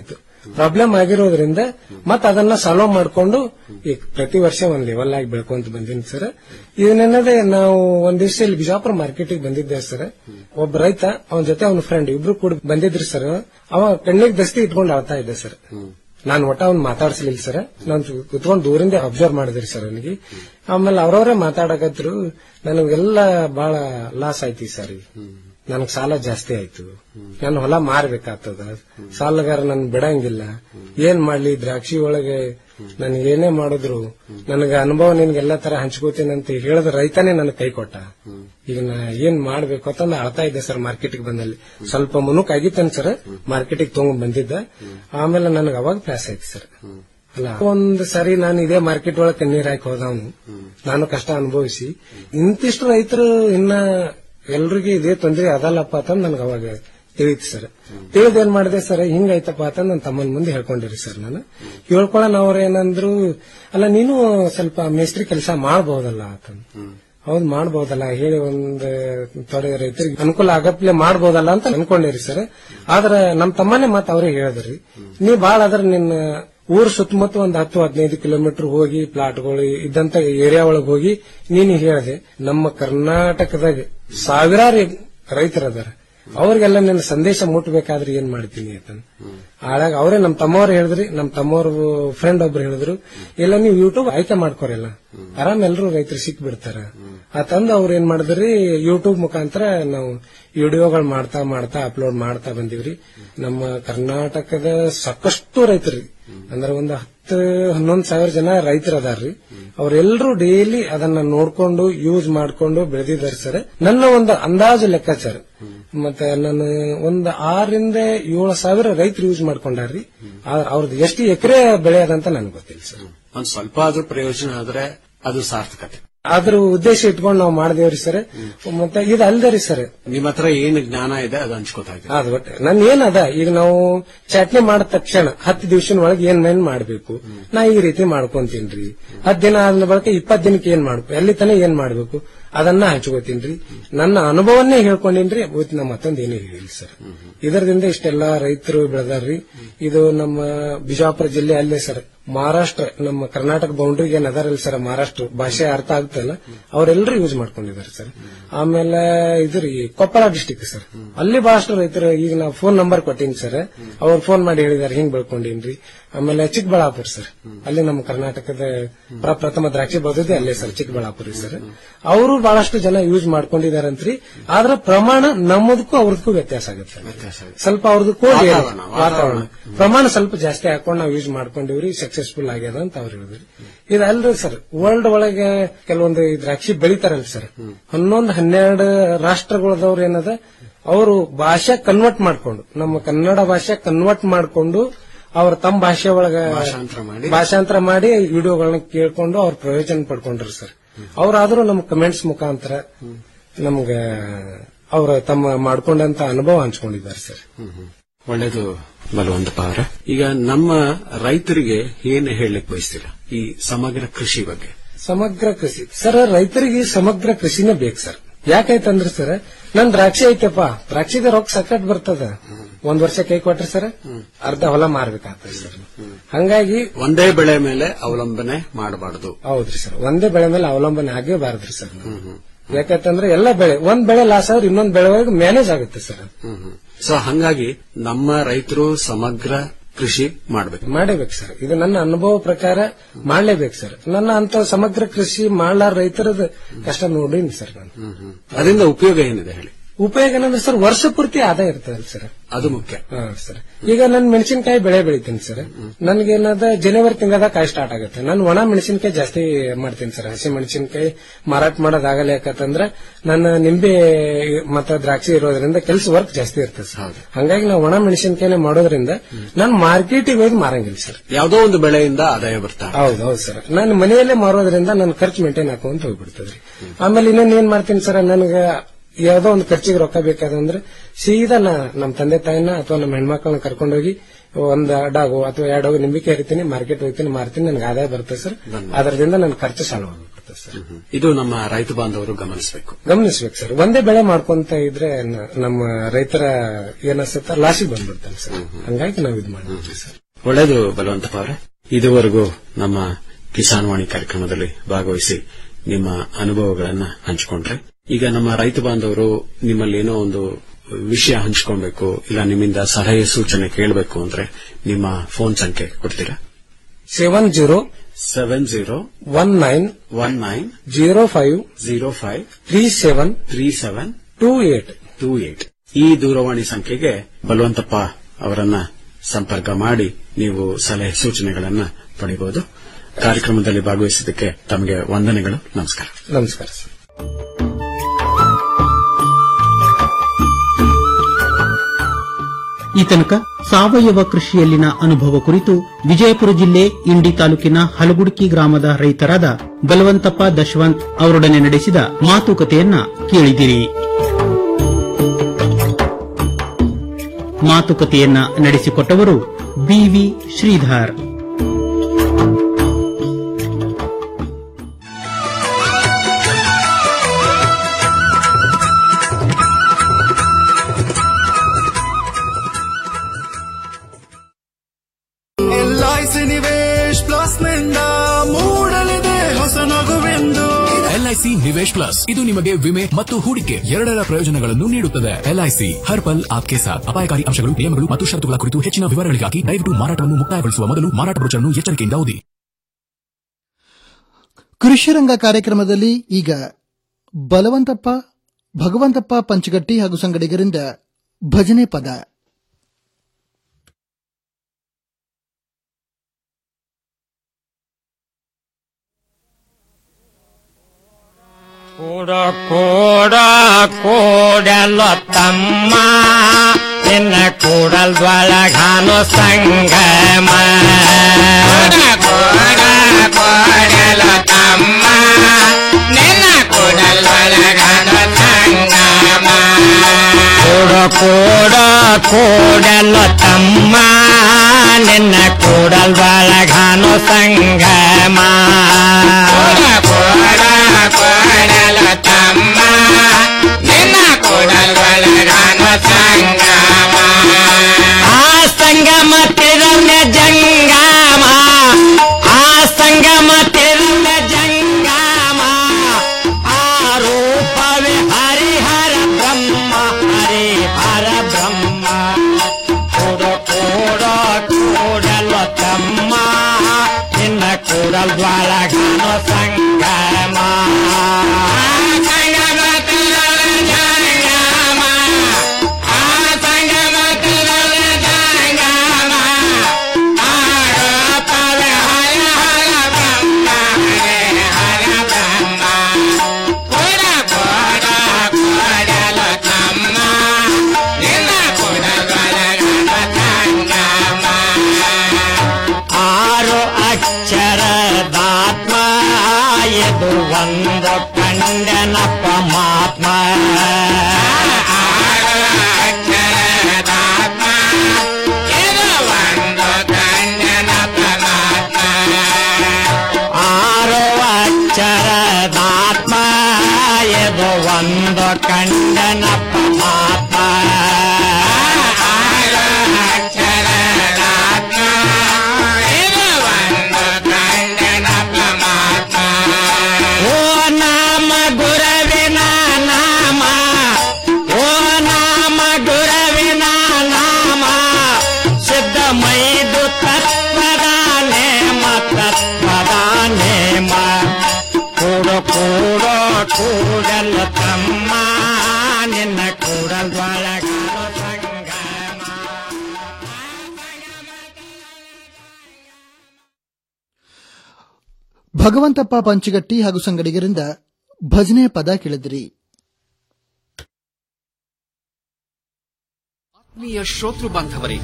R: ಪ್ರಾಬ್ಲಮ್ ಆಗಿರೋದ್ರಿಂದ ಮತ್ತ ಅದನ್ನ ಸಾಲ್ವ್ ಮಾಡ್ಕೊಂಡು ಈಗ ಪ್ರತಿ ವರ್ಷ ಒಂದ್ ಲೆವೆಲ್ ಆಗಿ ಬೆಳ್ಕೊಂತ ಬಂದೀನಿ ಸರ್ ಇದನ್ನೇನದೆ ನಾವು ಒಂದ್ ದಿವಸ ಇಲ್ಲಿ ಬಿಜಾಪುರ ಮಾರ್ಕೆಟಿಗೆ ಬಂದಿದ್ದೆ ಸರ್ ಒಬ್ಬ ರೈತ ಅವನ ಜೊತೆ ಅವನ ಫ್ರೆಂಡ್ ಇಬ್ರು ಕೂಡ ಬಂದಿದ್ರಿ ಸರ್ ಅವ ಕಣ್ಣಿಗೆ ದಸ್ತಿ ಇಟ್ಕೊಂಡು ಆಳ್ತಾ ಇದ್ದೆ ಸರ್ ನಾನು ಒಟ್ಟ ಅವ್ನು ಮಾತಾಡ್ಸ್ಲಿಲ್ಲ ಸರ್ ನಾನು ಕುತ್ಕೊಂಡು ದೂರಿಂದ ಅಬ್ಸರ್ವ್ ಮಾಡಿದ್ರಿ ಸರ್ ನನಗೆ ಆಮೇಲೆ ಅವ್ರವ್ರೇ ಮಾತಾಡಕತ್ರು ನನಗೆಲ್ಲ ಬಹಳ ಲಾಸ್ ಆಯ್ತಿ ಸರ್ ನನಗ್ ಸಾಲ ಜಾಸ್ತಿ ಆಯ್ತು ನಾನು ಹೊಲ ಮಾರ್ಬೇಕಾಗ್ತದ ಸಾಲಗಾರ ನನ್ ಬಿಡಂಗಿಲ್ಲ ಏನ್ ಮಾಡ್ಲಿ ದ್ರಾಕ್ಷಿ ಒಳಗೆ ನನ್ಗೆ ಏನೇ ಮಾಡಿದ್ರು ನನಗ ಅನುಭವ ನಿನ್ಗೆಲ್ಲ ತರ ಹಂಚ್ಕೋತೀನಿ ಅಂತ ಹೇಳಿದ ರೈತನೇ ನನಗೆ ಕೈ ಕೊಟ್ಟ ಈಗ ನಾ ಏನ್ ಮಾಡ್ಬೇಕು ಅಂತಂದು ಅಳ್ತಾ ಇದ್ದೆ ಸರ್ ಮಾರ್ಕೆಟಿಗೆ ಬಂದಲ್ಲಿ ಸ್ವಲ್ಪ ಮುನುಕ್ ಆಗಿತ್ತೇನೆ ಸರ್ ಮಾರ್ಕೆಟಿಗೆ ತಗೊಂಡ್ ಬಂದಿದ್ದ ಆಮೇಲೆ ನನಗೆ ಅವಾಗ ಪ್ಲಾಸ್ ಆಯ್ತು ಸರ್ ಅಲ್ಲ ಒಂದ್ ಸರಿ ನಾನು ಇದೇ ಮಾರ್ಕೆಟ್ ಒಳಗೆ ಕಣ್ಣೀರ್ ಹಾಕಿ ಹೋದವನು ನಾನು ಕಷ್ಟ ಅನುಭವಿಸಿ ಇಂತಿಷ್ಟು ರೈತರು ಇನ್ನ ಎಲ್ರಿಗೂ ಇದೇ ತೊಂದರೆ ಅದಲ್ಲಪ್ಪ ಅಂತ ನನ್ಗೆ ಅವಾಗ ತಿಳಿತು ಸರ್ ತಿಳಿದ್ ಏನ್ ಮಾಡಿದೆ ಸರ್ ಹಿಂಗಾಯ್ತಪ್ಪ ಅಂತ ನನ್ನ ತಮ್ಮನ ಮುಂದೆ ಹೇಳ್ಕೊಂಡಿರಿ ಸರ್ ನಾನು ಹೇಳ್ಕೊಳ್ಳೋಣ ಅವ್ರ ಏನಂದ್ರು ಅಲ್ಲ ನೀನು ಸ್ವಲ್ಪ ಮೇಸ್ತ್ರಿ ಕೆಲಸ ಮಾಡಬಹುದಲ್ಲ ಅಂತಂದು ಹೌದ್ ಮಾಡಬಹುದಲ್ಲ ಹೇಳಿ ಒಂದ್ ತೊಡೆ ರೈತರಿಗೆ ಅನುಕೂಲ ಆಗಪ್ಲೆ ಮಾಡಬಹುದಲ್ಲ ಅಂತ ಅನ್ಕೊಂಡಿರಿ ಸರ್ ಆದ್ರ ನಮ್ ತಮ್ಮನೇ ಮತ್ ಅವ್ರಿಗೆ ಹೇಳಿದ್ರಿ ನೀ ಬಾಳ ಅದ್ರ ನಿನ್ನ ಊರ್ ಸುತ್ತಮುತ್ತ ಒಂದ್ ಹತ್ತು ಹದಿನೈದು ಕಿಲೋಮೀಟರ್ ಹೋಗಿ ಪ್ಲಾಟ್ಗಳು ಇದ್ದಂತ ಏರಿಯಾ ಒಳಗೆ ಹೋಗಿ ನೀನು ಹೇಳಿದೆ ನಮ್ಮ ಕರ್ನಾಟಕದಾಗ ಸಾವಿರಾರು ರೈತರದಾರ ಅವ್ರಿಗೆಲ್ಲ ನನ್ನ ಸಂದೇಶ ಮುಟ್ಬೇಕಾದ್ರೆ ಏನ್ ಮಾಡ್ತೀನಿ ಅಂತ ಆಳಾಗ ಅವರೇ ನಮ್ ತಮ್ಮವ್ರು ಹೇಳಿದ್ರಿ ನಮ್ ತಮ್ಮವ್ರ ಫ್ರೆಂಡ್ ಒಬ್ರು ಹೇಳಿದ್ರು ಇಲ್ಲ ನೀವು ಯೂಟ್ಯೂಬ್ ಆಯ್ಕೆ ಮಾಡ್ಕೋರಿಲ್ಲ ಆರಾಮ್ ಎಲ್ರು ರೈತರು ಸಿಕ್ ಬಿಡ್ತಾರ ಆ ತಂದು ಅವ್ರು ಏನ್ ಮಾಡಿದ್ರಿ ಯೂಟ್ಯೂಬ್ ಮುಖಾಂತರ ನಾವು ವಿಡಿಯೋಗಳು ಮಾಡ್ತಾ ಮಾಡ್ತಾ ಅಪ್ಲೋಡ್ ಮಾಡ್ತಾ ಬಂದಿವ್ರಿ ನಮ್ಮ ಕರ್ನಾಟಕದ ಸಾಕಷ್ಟು ರೈತರು ಅಂದ್ರೆ ಒಂದು ಹತ್ತು ಹನ್ನೊಂದು ಸಾವಿರ ಜನ ರೈತರು ಅದಾರ್ರಿ ಅವರೆಲ್ಲರೂ ಡೈಲಿ ಅದನ್ನ ನೋಡ್ಕೊಂಡು ಯೂಸ್ ಮಾಡ್ಕೊಂಡು ಬೆಳೆದಿದ್ದಾರೆ ಸರ್ ನನ್ನ ಒಂದು ಅಂದಾಜು ಲೆಕ್ಕಾಚಾರ ಮತ್ತೆ ನಾನು ಒಂದು ಆರರಿಂದ ಏಳು ಸಾವಿರ ರೈತರು ಯೂಸ್ ಮಾಡ್ಕೊಂಡಾರ್ರಿ ಆ- ಅವ್ರದ್ದು ಎಷ್ಟು ಎಕರೆ ಬೆಳೆ ಅದಂತ ನನಗೆ ಗೊತ್ತಿಲ್ಲ ಸರ್
N: ಒಂದ್ ಸ್ವಲ್ಪ ಆದ್ರೂ ಪ್ರಯೋಜನ ಆದ್ರೆ ಅದು ಸಾರ್ಥಕತೆ
R: ಅದ್ರ ಉದ್ದೇಶ ಇಟ್ಕೊಂಡು ನಾವು ಮಾಡಿದೇವ್ರಿ ಸರ್ ಮತ್ತೆ ಇದು ಅಲ್ದೇ ರೀ ಸರ್
N: ನಿಮ್ ಹತ್ರ ಏನ್ ಜ್ಞಾನ ಇದೆ ಅದು ಹಂಚ್ಕೋತಾ ಇದ್ದೀವಿ
R: ಅದು ಒಟ್ಟೆ ನನ್ ಏನದ ಈಗ ನಾವು ಚಟ್ನಿ ಮಾಡಿದ ತಕ್ಷಣ ಹತ್ತು ದಿವಸದ ಒಳಗೆ ಏನ್ ಮೇನ್ ಮಾಡ್ಬೇಕು ನಾ ಈ ರೀತಿ ಮಾಡ್ಕೊಂತೀನ್ರಿ ಹತ್ತು ದಿನ ಆದ ಬಳಿಕ ಇಪ್ಪತ್ ದಿನಕ್ಕೆ ಏನ್ ಮಾಡ್ಬೇಕು ಎಲ್ಲಿ ತನ ಏನ್ ಮಾಡ್ಬೇಕು ಅದನ್ನ ಹಂಚ್ಕೋತೀನ್ರಿ ನನ್ನ ಅನುಭವನ್ನೇ ಹೇಳ್ಕೊಂಡಿನ್ರಿ ಬಹುತ್ ನಾ ಮತ್ತೊಂದ್ ಏನೂ ಹೇಳಿಲ್ಲ ಸರ್ ಇದರದಿಂದ ಇಷ್ಟೆಲ್ಲಾ ರೈತರು ಬೆಳೆದಾರ್ರಿ ಇದು ನಮ್ಮ ಬಿಜಾಪುರ ಜಿಲ್ಲೆ ಅಲ್ಲೇ ಸರ್ ಮಹಾರಾಷ್ಟ್ರ ನಮ್ಮ ಕರ್ನಾಟಕ ಬೌಂಡ್ರಿಗೆ ಏನ್ ಅದಾರಲ್ಲ ಸರ್ ಮಹಾರಾಷ್ಟ್ರ ಭಾಷೆ ಅರ್ಥ ಆಗ್ತಲ್ಲ ಅವರೆಲ್ಲರೂ ಯೂಸ್ ಮಾಡ್ಕೊಂಡಿದ್ದಾರೆ ಸರ್ ಆಮೇಲೆ ಇದು ರೀ ಕೊಪ್ಪಳ ಡಿಸ್ಟಿಕ್ ಸರ್ ಅಲ್ಲಿ ಬಹಳಷ್ಟು ರೈತರು ಈಗ ನಾವು ಫೋನ್ ನಂಬರ್ ಕೊಟ್ಟೀನಿ ಸರ್ ಅವ್ರು ಫೋನ್ ಮಾಡಿ ಹೇಳಿದಾರೆ ಹಿಂಗ್ ಬೆಳ್ಕೊಂಡೀನ್ರಿ ಆಮೇಲೆ ಚಿಕ್ಕಬಳ್ಳಾಪುರ ಸರ್ ಅಲ್ಲಿ ನಮ್ಮ ಕರ್ನಾಟಕದ ಪ್ರಪ್ರಥಮ ದ್ರಾಕ್ಷಿ ಬೆಳೆದಿದೆ ಅಲ್ಲೇ ಸರ್ ಚಿಕ್ಕಬಳ್ಳಾಪುರ ಸರ್ ಅವರು ಬಹಳಷ್ಟು ಜನ ಯೂಸ್ ಮಾಡ್ಕೊಂಡಿದಾರಂತ್ರಿ ಆದ್ರ ಪ್ರಮಾಣ ನಮ್ಮದಕ್ಕೂ ಅವ್ರದಕ್ಕೂ ವ್ಯತ್ಯಾಸ ಆಗುತ್ತೆ ಸ್ವಲ್ಪ ಅವ್ರದ್ದು ಕೋಡ್ ಏನು?
N: ವಾತಾವರಣ,
R: ವಾತಾವರಣ ಪ್ರಮಾಣ ಸ್ವಲ್ಪ ಜಾಸ್ತಿ ಹಾಕೊಂಡು ನಾವು ಯೂಸ್ ಮಾಡ್ಕೊಂಡಿವ್ರಿ ಸಕ್ಸಸ್ಫುಲ್ ಆಗ್ಯದ ಅಂತ ಅವ್ರು ಹೇಳಿದ್ರಿ ಇದು ಅಲ್ರಿ ಸರ್ ವರ್ಲ್ಡ್ ಒಳಗೆ ಕೆಲವೊಂದು ಈ ದ್ರಾಕ್ಷಿ ಬೆಳಿತಾರಲ್ಲ ಸರ್ ಹನ್ನೊಂದು ಹನ್ನೆರಡು ರಾಷ್ಟ್ರಗಳದವ್ರು ಏನದ ಅವರು ಭಾಷೆ ಕನ್ವರ್ಟ್ ಮಾಡ್ಕೊಂಡು ನಮ್ಮ ಕನ್ನಡ ಭಾಷೆ ಕನ್ವರ್ಟ್ ಮಾಡ್ಕೊಂಡು ಅವ್ರ ತಮ್ಮ ಭಾಷೆ ಒಳಗ
N: ಭಾಷಾಂತರ ಮಾಡಿ
R: ಭಾಷಾಂತರ ಮಾಡಿ ವಿಡಿಯೋಗಳನ್ನ ಕೇಳ್ಕೊಂಡು ಅವ್ರ ಪ್ರಯೋಜನ ಪಡ್ಕೊಂಡ್ರು ಸರ್ ಅವ್ರಾದ್ರೂ ನಮ್ಮ ಕಮೆಂಟ್ಸ್ ಮುಖಾಂತರ ನಮ್ಗ ಅವ್ರ ತಮ್ಮ ಮಾಡ್ಕೊಂಡಂತ ಅನುಭವ ಹಂಚ್ಕೊಂಡಿದ್ದಾರೆ ಸರ್
N: ಒಳ್ಳೇದು ಬಲವಂತಪ್ಪ ಅವರ ಈಗ ನಮ್ಮ ರೈತರಿಗೆ ಏನ್ ಹೇಳಲಿಕ್ಕೆ ಬಯಸ್ತೀರಾ ಈ ಸಮಗ್ರ ಕೃಷಿ ಬಗ್ಗೆ
R: ಸಮಗ್ರ ಕೃಷಿ ಸರ್ ರೈತರಿಗೆ ಸಮಗ್ರ ಕೃಷಿನೇ ಬೇಕು ಸರ್ ಯಾಕೈತಂದ್ರೆ ಸರ್ ನನ್ ದ್ರಾಕ್ಷಿ ಐತೆಪ್ಪ ದ್ರಾಕ್ಷಿದ ರೊಕ್ಕ ಸಕಟ್ ಬರ್ತದ ಒಂದ್ ವರ್ಷ ಕೈ ಕೊಟ್ರಿ ಸರ್ ಅರ್ಧ ಹೊಲ ಮಾರ್ಬೇಕಾಗ್ತದೆ ಸರ್ ಹಂಗಾಗಿ
N: ಒಂದೇ ಬೆಳೆ ಮೇಲೆ ಅವಲಂಬನೆ ಮಾಡಬಾರದು
R: ಹೌದ್ರಿ ಸರ್ ಒಂದೇ ಬೆಳೆ ಮೇಲೆ ಅವಲಂಬನೆ ಆಗೇಬಾರದ್ರಿ ಸರ್ ನಾವು. ಯಾಕಂತಂದ್ರೆ ಎಲ್ಲ ಬೆಳೆ ಒಂದ್ ಬೆಳೆ ಲಾಸ್ ಆದ್ರೆ ಇನ್ನೊಂದ್ ಬೆಳೆ ಒಳಗೆ ಮ್ಯಾನೇಜ್ ಆಗುತ್ತೆ ಸರ್
N: ಸೊ ಹಂಗಾಗಿ ನಮ್ಮ ರೈತರು ಸಮಗ್ರ ಕೃಷಿ ಮಾಡಬೇಕು
R: ಮಾಡೇಬೇಕು ಸರ್ ಇದು ನನ್ನ ಅನುಭವ ಪ್ರಕಾರ ಮಾಡ್ಲೇಬೇಕು ಸರ್ ನನ್ನ ಅಂತ ಸಮಗ್ರ ಕೃಷಿ ಮಾಡ್ಲಾರ ರೈತರದ ಕಷ್ಟ ನೋಡೀನಿ ಸರ್ ನಾನು
N: ಅದರಿಂದ ಉಪಯೋಗ ಏನಿದೆ ಹೇಳಿ
R: ಉಪಯೋಗ ಏನಂದ್ರೆ ಸರ್ ವರ್ಷ ಪೂರ್ತಿ ಆದಾಯ ಇರ್ತದಲ್ಲ ಸರ್
N: ಅದು ಮುಖ್ಯ
R: ಹಾ ಸರ್ ಈಗ ನನ್ ಮೆಣಸಿನಕಾಯಿ ಬೆಳೆ ಬೆಳಿತೀನಿ ಸರ್ ನನ್ಗೇನದ ಜನವರಿ ತಿಂಗಳದಾಗ ಕಾಯಿ ಸ್ಟಾರ್ಟ್ ಆಗುತ್ತೆ ನಾನು ಒಣ ಮೆಣಸಿನಕಾಯಿ ಜಾಸ್ತಿ ಮಾಡ್ತೀನಿ ಸರ್ ಹಸಿ ಮೆಣಸಿನಕಾಯಿ ಮಾರಾಟ ಮಾಡೋದಾಗಲ್ಲ ಯಾಕಂತಂದ್ರೆ ನನ್ನ ನಿಂಬೆ ಮತ್ತೆ ದ್ರಾಕ್ಷಿ ಇರೋದ್ರಿಂದ ಕೆಲಸ ವರ್ಕ್ ಜಾಸ್ತಿ ಇರ್ತದೆ ಸರ್ ಹಂಗಾಗಿ ನಾವು ಒಣ ಮೆಣಸಿನಕಾಯಿನೇ ಮಾಡೋದ್ರಿಂದ ನಾನು ಮಾರ್ಕೆಟಿಗೆ ಹೋಗಿ ಮಾರಂಗಿಲ್ಲ ಸರ್
N: ಯಾವುದೋ ಒಂದು ಬೆಳೆಯಿಂದ ಆದಾಯ ಬರ್ತಾ
R: ಹೌದು ಹೌದು ಸರ್ ನಾನು ಮನೆಯಲ್ಲೇ ಮಾರೋದ್ರಿಂದ ನನ್ನ ಖರ್ಚು ಮೇಂಟೈನ್ ಹಾಕೊಂತ ಹೋಗ್ಬಿಡ್ತದ್ರಿ ಆಮೇಲೆ ಇನ್ನೊಂದು ಏನ್ ಮಾಡ್ತೀನಿ ಸರ್ ನನಗೆ ಯಾವ್ದೋ ಒಂದು ಖರ್ಚಿಗೆ ರೊಕ್ಕ ಬೇಕಾದಂದ್ರೆ ಸೀದಾ ನಾ ನಮ್ಮ ತಂದೆ ತಾಯಿನ ಅಥವಾ ನಮ್ಮ ಹೆಣ್ಮಕ್ಳನ್ನ ಕರ್ಕೊಂಡೋಗಿ ಒಂದ್ ಡಾಗು ಅಥವಾ ಎರಡು ಡಾಗು ನಿಂಬಿಕೆ ಹರಿತೀನಿ ಮಾರ್ಕೆಟ್ ಹೋಗ್ತೀನಿ ಮಾರ್ತೀನಿ ನನಗೆ ಆದಾಯ ಬರುತ್ತೆ ಸರ್ ಅದರಿಂದ ನನ್ನ ಖರ್ಚು ಸಾಲವಾಗ್ಬಿಡುತ್ತೆ ಸರ್
N: ಇದು ನಮ್ಮ ರೈತ ಬಾಂಧವರು ಗಮನಿಸಬೇಕು
R: ಗಮನಿಸ್ಬೇಕು ಸರ್ ಒಂದೇ ಬೆಳೆ ಮಾಡ್ಕೊಂತ ಇದ್ರೆ ನ- ನಮ್ಮ ರೈತರ ಏನನ್ಸುತ್ತ ಲಾಸಿಗೆ ಬಂದ್ಬಿಡ್ತಾನೆ ಸರ್ ಹಂಗಾಗಿ ನಾವು ಇದು ಮಾಡ್ತೀವಿ ಸರ್
N: ಒಳ್ಳೆಯದು ಬಲವಂತಪ್ಪ ಅವರೇ ಇದುವರೆಗೂ ನಮ್ಮ ಕಿಸಾನ್ ವಾಣಿ ಕಾರ್ಯಕ್ರಮದಲ್ಲಿ ಭಾಗವಹಿಸಿ ನಿಮ್ಮ ಅನುಭವಗಳನ್ನ ಹಂಚಿಕೊಂಡ್ರೆ ಈಗ ನಮ್ಮ ರೈತ ಬಾಂಧವರು ನಿಮ್ಮಲ್ಲಿ ಏನೋ ಒಂದು ವಿಷಯ ಹಂಚಿಕೊಳ್ಬೇಕು ಇಲ್ಲ ನಿಮ್ಮಿಂದ ಸಲಹೆ ಸೂಚನೆ ಕೇಳಬೇಕು ಅಂದ್ರೆ ನಿಮ್ಮ ಫೋನ್ ಸಂಖ್ಯೆ ಕೊಡ್ತೀರಾ
R: seven zero
N: seven zero
R: one nine
N: one nine
R: zero five
N: zero five
R: three seven
N: three seven
R: two eight
N: two eight ಈ ದೂರವಾಣಿ ಸಂಖ್ಯೆಗೆ ಬಲವಂತಪ್ಪ ಅವರನ್ನ ಸಂಪರ್ಕ ಮಾಡಿ ನೀವು ಸಲಹೆ ಸೂಚನೆಗಳನ್ನ ಪಡೆಯಬಹುದು ಕಾರ್ಯಕ್ರಮದಲ್ಲಿ ಭಾಗವಹಿಸಿದ್ದಕ್ಕೆ ತಮಗೆ ವಂದನೆಗಳು ನಮಸ್ಕಾರ
R: ನಮಸ್ಕಾರ ಸರ್
Q: ಈ ತನಕ ಸಾವಯವ ಕೃಷಿಯಲ್ಲಿನ ಅನುಭವ ಕುರಿತು ವಿಜಯಪುರ ಜಿಲ್ಲೆ ಇಂಡಿ ತಾಲೂಕಿನ ಹಲಗುಡ್ಕಿ ಗ್ರಾಮದ ರೈತರಾದ ಬಲವಂತಪ್ಪ ದಶವಂತ್ ಅವರೊಡನೆ ನಡೆಸಿದ ಮಾತುಕತೆಯನ್ನ ಕೇಳಿದಿರಿ ಮಾತುಕತೆಯನ್ನ ನಡೆಸಿಕೊಟ್ಟವರು BV Shridhar
P: LIC Nivesh plus ನಿಂದ ಮೂಡಲಿದೆ ಹೊಸ ನಗುವೆಂದು
S: ಎಲ್ಐಸಿ ನಿವೇಶ್ ಪ್ಲಸ್ ಇದು ನಿಮಗೆ ವಿಮೆ ಮತ್ತು ಹೂಡಿಕೆ ಎರಡರ ಪ್ರಯೋಜನಗಳನ್ನು ನೀಡುತ್ತದೆ ಎಲ್ಐಸಿ ಹರ್ ಪಲ್ ಆಪ್ಕೆ ಸಾಥ್ ಅಪಾಯಕಾರಿ ಅಂಶಗಳು ನಿಯಮಗಳು ಮತ್ತು ಷರತ್ತುಗಳ ಕುರಿತು ಹೆಚ್ಚಿನ ವಿವರಗಳಿಗಾಗಿ ದಯವಿಟ್ಟು ಮಾರಾಟವನ್ನು ಮುಕ್ತಾಯಗೊಳಿಸುವ ಮೊದಲು ಮಾರಾಟ ಬ್ರೋಚರ್ನ್ನು ಎಚ್ಚರಿಕೆಯಿಂದ ಓದಿ
A: ಕೃಷಿರಂಗ ಕಾರ್ಯಕ್ರಮದಲ್ಲಿ ಈಗ ಬಲವಂತಪ್ಪ ಭಗವಂತಪ್ಪ ಪಂಚಗಟ್ಟಿ ಹಾಗೂ ಸಂಗಡಿಗರಿಂದ ಭಜನೆ ಪದ
T: ಕೂಡ ಕೂಡ ಕೂಡಲ ತಮ್ಮ ನಿನ್ನ ಕೂಡಲ್ದೊಳಗಾನು ಸಂಗಮ ಕೂಡ ಕೂಡಲ ತಮ್ಮ ನಿನ್ನ ಕೂಡಲ್ದೊಳಗಾನು ಸಂಗಮ ಕೂಡ ಕೂಡ ಕೂಡಲ ತಮ್ಮ ನಿನ್ನ ಕೂಡಲ್ದೊಳಗಾನು ಸಂಗಮ ಕೂಡ ಕೂಡಲ ತಮ್ಮ ನಿನ್ನ ಕೂಡಲ್ದೊಳಗಾನು ಸಂಗಮ ಆ ಸಂಗಮ ತಿರನ ಜಂಗಮ ಆ ಸಂಗಮ ತಿರನ ಜಂಗಮ ಆ ರೂಪವೇ ಹರಿಹರ ಬ್ರಹ್ಮ ಹರಿಹರ ಬ್ರಹ್ಮ ಕೂಡ ಕೂಡ ಕೂಡಲ ತಮ್ಮ ನಿನ್ನ ಕೂಡಲ್ದೊಳಗಾನು ಸಂಗಮ ಸಂಗಮ ತಿರನ ಜಂಗಮ ಆ ಸಂಗಮ ತಿರನ ಜಂಗಮ ಆ ರೂಪವೇ ಹರಿಹರ ಬ್ರಹ್ಮ ಹರಿಹರ ಬ್ರಹ್ಮ ಕೂಡ ಕೂಡ ಕೂಡಲ ತಮ್ಮ ನಿನ್ನ ಕೂಡಲ್ದೊಳಗಾನು ಸಂಗಮ ಆರು ಅಕ್ಷರದಾತ್ಮ ಇದು ಒಂದು ಕಂಡನ ಪರಮಾತ್ಮ ಆರು ಅಕ್ಷರದಾತ್ಮ ಇದು ಒಂದು ಕಂಡನ ಪರಮಾತ್ಮ ಆರು ಅಕ್ಷರದಾತ್ಮ ಇದು ಒಂದು ಕಂಡನ ಪರಮಾತ್ಮ ಆರು ಅಕ್ಷರದಾತ್ಮ ಇದು ಒಂದು ಕಂಡನ ಪರಮಾತ್ಮ ಓ ನಾಮ ಗುರವಿನ ನಾಮ ಓ ನಾಮ ಗುರವಿನ ನಾಮ ಸಿದ್ಧ ಮೈದು ತತ್ವದ ನೇಮ ತತ್ವದ ನೇಮ ಕೂಡ ಕೂಡ ಕೂಡಲ ತಮ್ಮ ನಿನ್ನ ಕೂಡಲ್ದೊಳಗಾನು ಸಂಗಮ
A: ಭಗವಂತಪ್ಪ ಪಂಚಗಟ್ಟಿ ಹಾಗೂ ಸಂಗಡಿಗರಿಂದ ಭಜನೆ ಪದ ಕೇಳಿದಿರಿ
U: ಆತ್ಮೀಯ ಶ್ರೋತೃ ಬಾಂಧವರೇ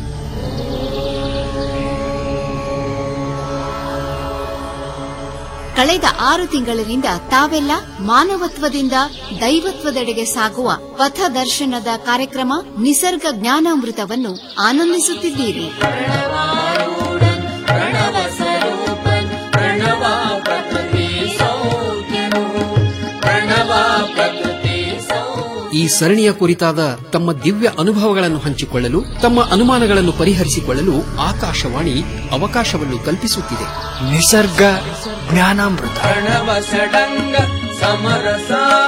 F: ಕಳೆದ ಆರು ತಿಂಗಳಿನಿಂದ ತಾವೆಲ್ಲ ಮಾನವತ್ವದಿಂದ ದೈವತ್ವದೆಡೆಗೆ ಸಾಗುವ ಪಥದರ್ಶನದ ಕಾರ್ಯಕ್ರಮ ನಿಸರ್ಗ ಜ್ಞಾನಾಮೃತವನ್ನು ಆನಂದಿಸುತ್ತಿದ್ದೀರಿ
U: ಈ ಸರಣಿಯ ಕುರಿತಾದ ತಮ್ಮ ದಿವ್ಯ ಅನುಭವಗಳನ್ನು ಹಂಚಿಕೊಳ್ಳಲು ತಮ್ಮ ಅನುಮಾನಗಳನ್ನು ಪರಿಹರಿಸಿಕೊಳ್ಳಲು ಆಕಾಶವಾಣಿ ಅವಕಾಶವನ್ನು ಕಲ್ಪಿಸುತ್ತಿದೆ
E: ನಿಸರ್ಗ ಜ್ಞಾನಾಮೃತ
T: ಸಮರಸ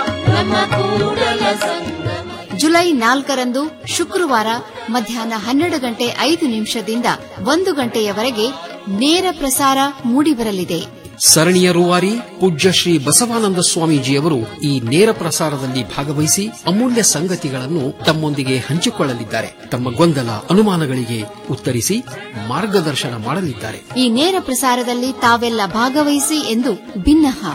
F: ಜುಲೈ ನಾಲ್ಕರಂದು ಶುಕ್ರವಾರ ಮಧ್ಯಾಹ್ನ ಹನ್ನೆರಡು ಗಂಟೆ ಐದು ನಿಮಿಷದಿಂದ ಒಂದು ಗಂಟೆಯವರೆಗೆ ನೇರ ಪ್ರಸಾರ ಮೂಡಿಬರಲಿದೆ
U: ಸರಣಿಯ ರೂವಾರಿ ಪೂಜ್ಯ ಶ್ರೀ ಬಸವಾನಂದ ಸ್ವಾಮೀಜಿಯವರು ಈ ನೇರ ಪ್ರಸಾರದಲ್ಲಿ ಭಾಗವಹಿಸಿ ಅಮೂಲ್ಯ ಸಂಗತಿಗಳನ್ನು ತಮ್ಮೊಂದಿಗೆ ಹಂಚಿಕೊಳ್ಳಲಿದ್ದಾರೆ ತಮ್ಮ ಗೊಂದಲ ಅನುಮಾನಗಳಿಗೆ ಉತ್ತರಿಸಿ ಮಾರ್ಗದರ್ಶನ ಮಾಡಲಿದ್ದಾರೆ
F: ಈ ನೇರ ಪ್ರಸಾರದಲ್ಲಿ ತಾವೆಲ್ಲ ಭಾಗವಹಿಸಿ ಎಂದು ಭಿನ್ನಹ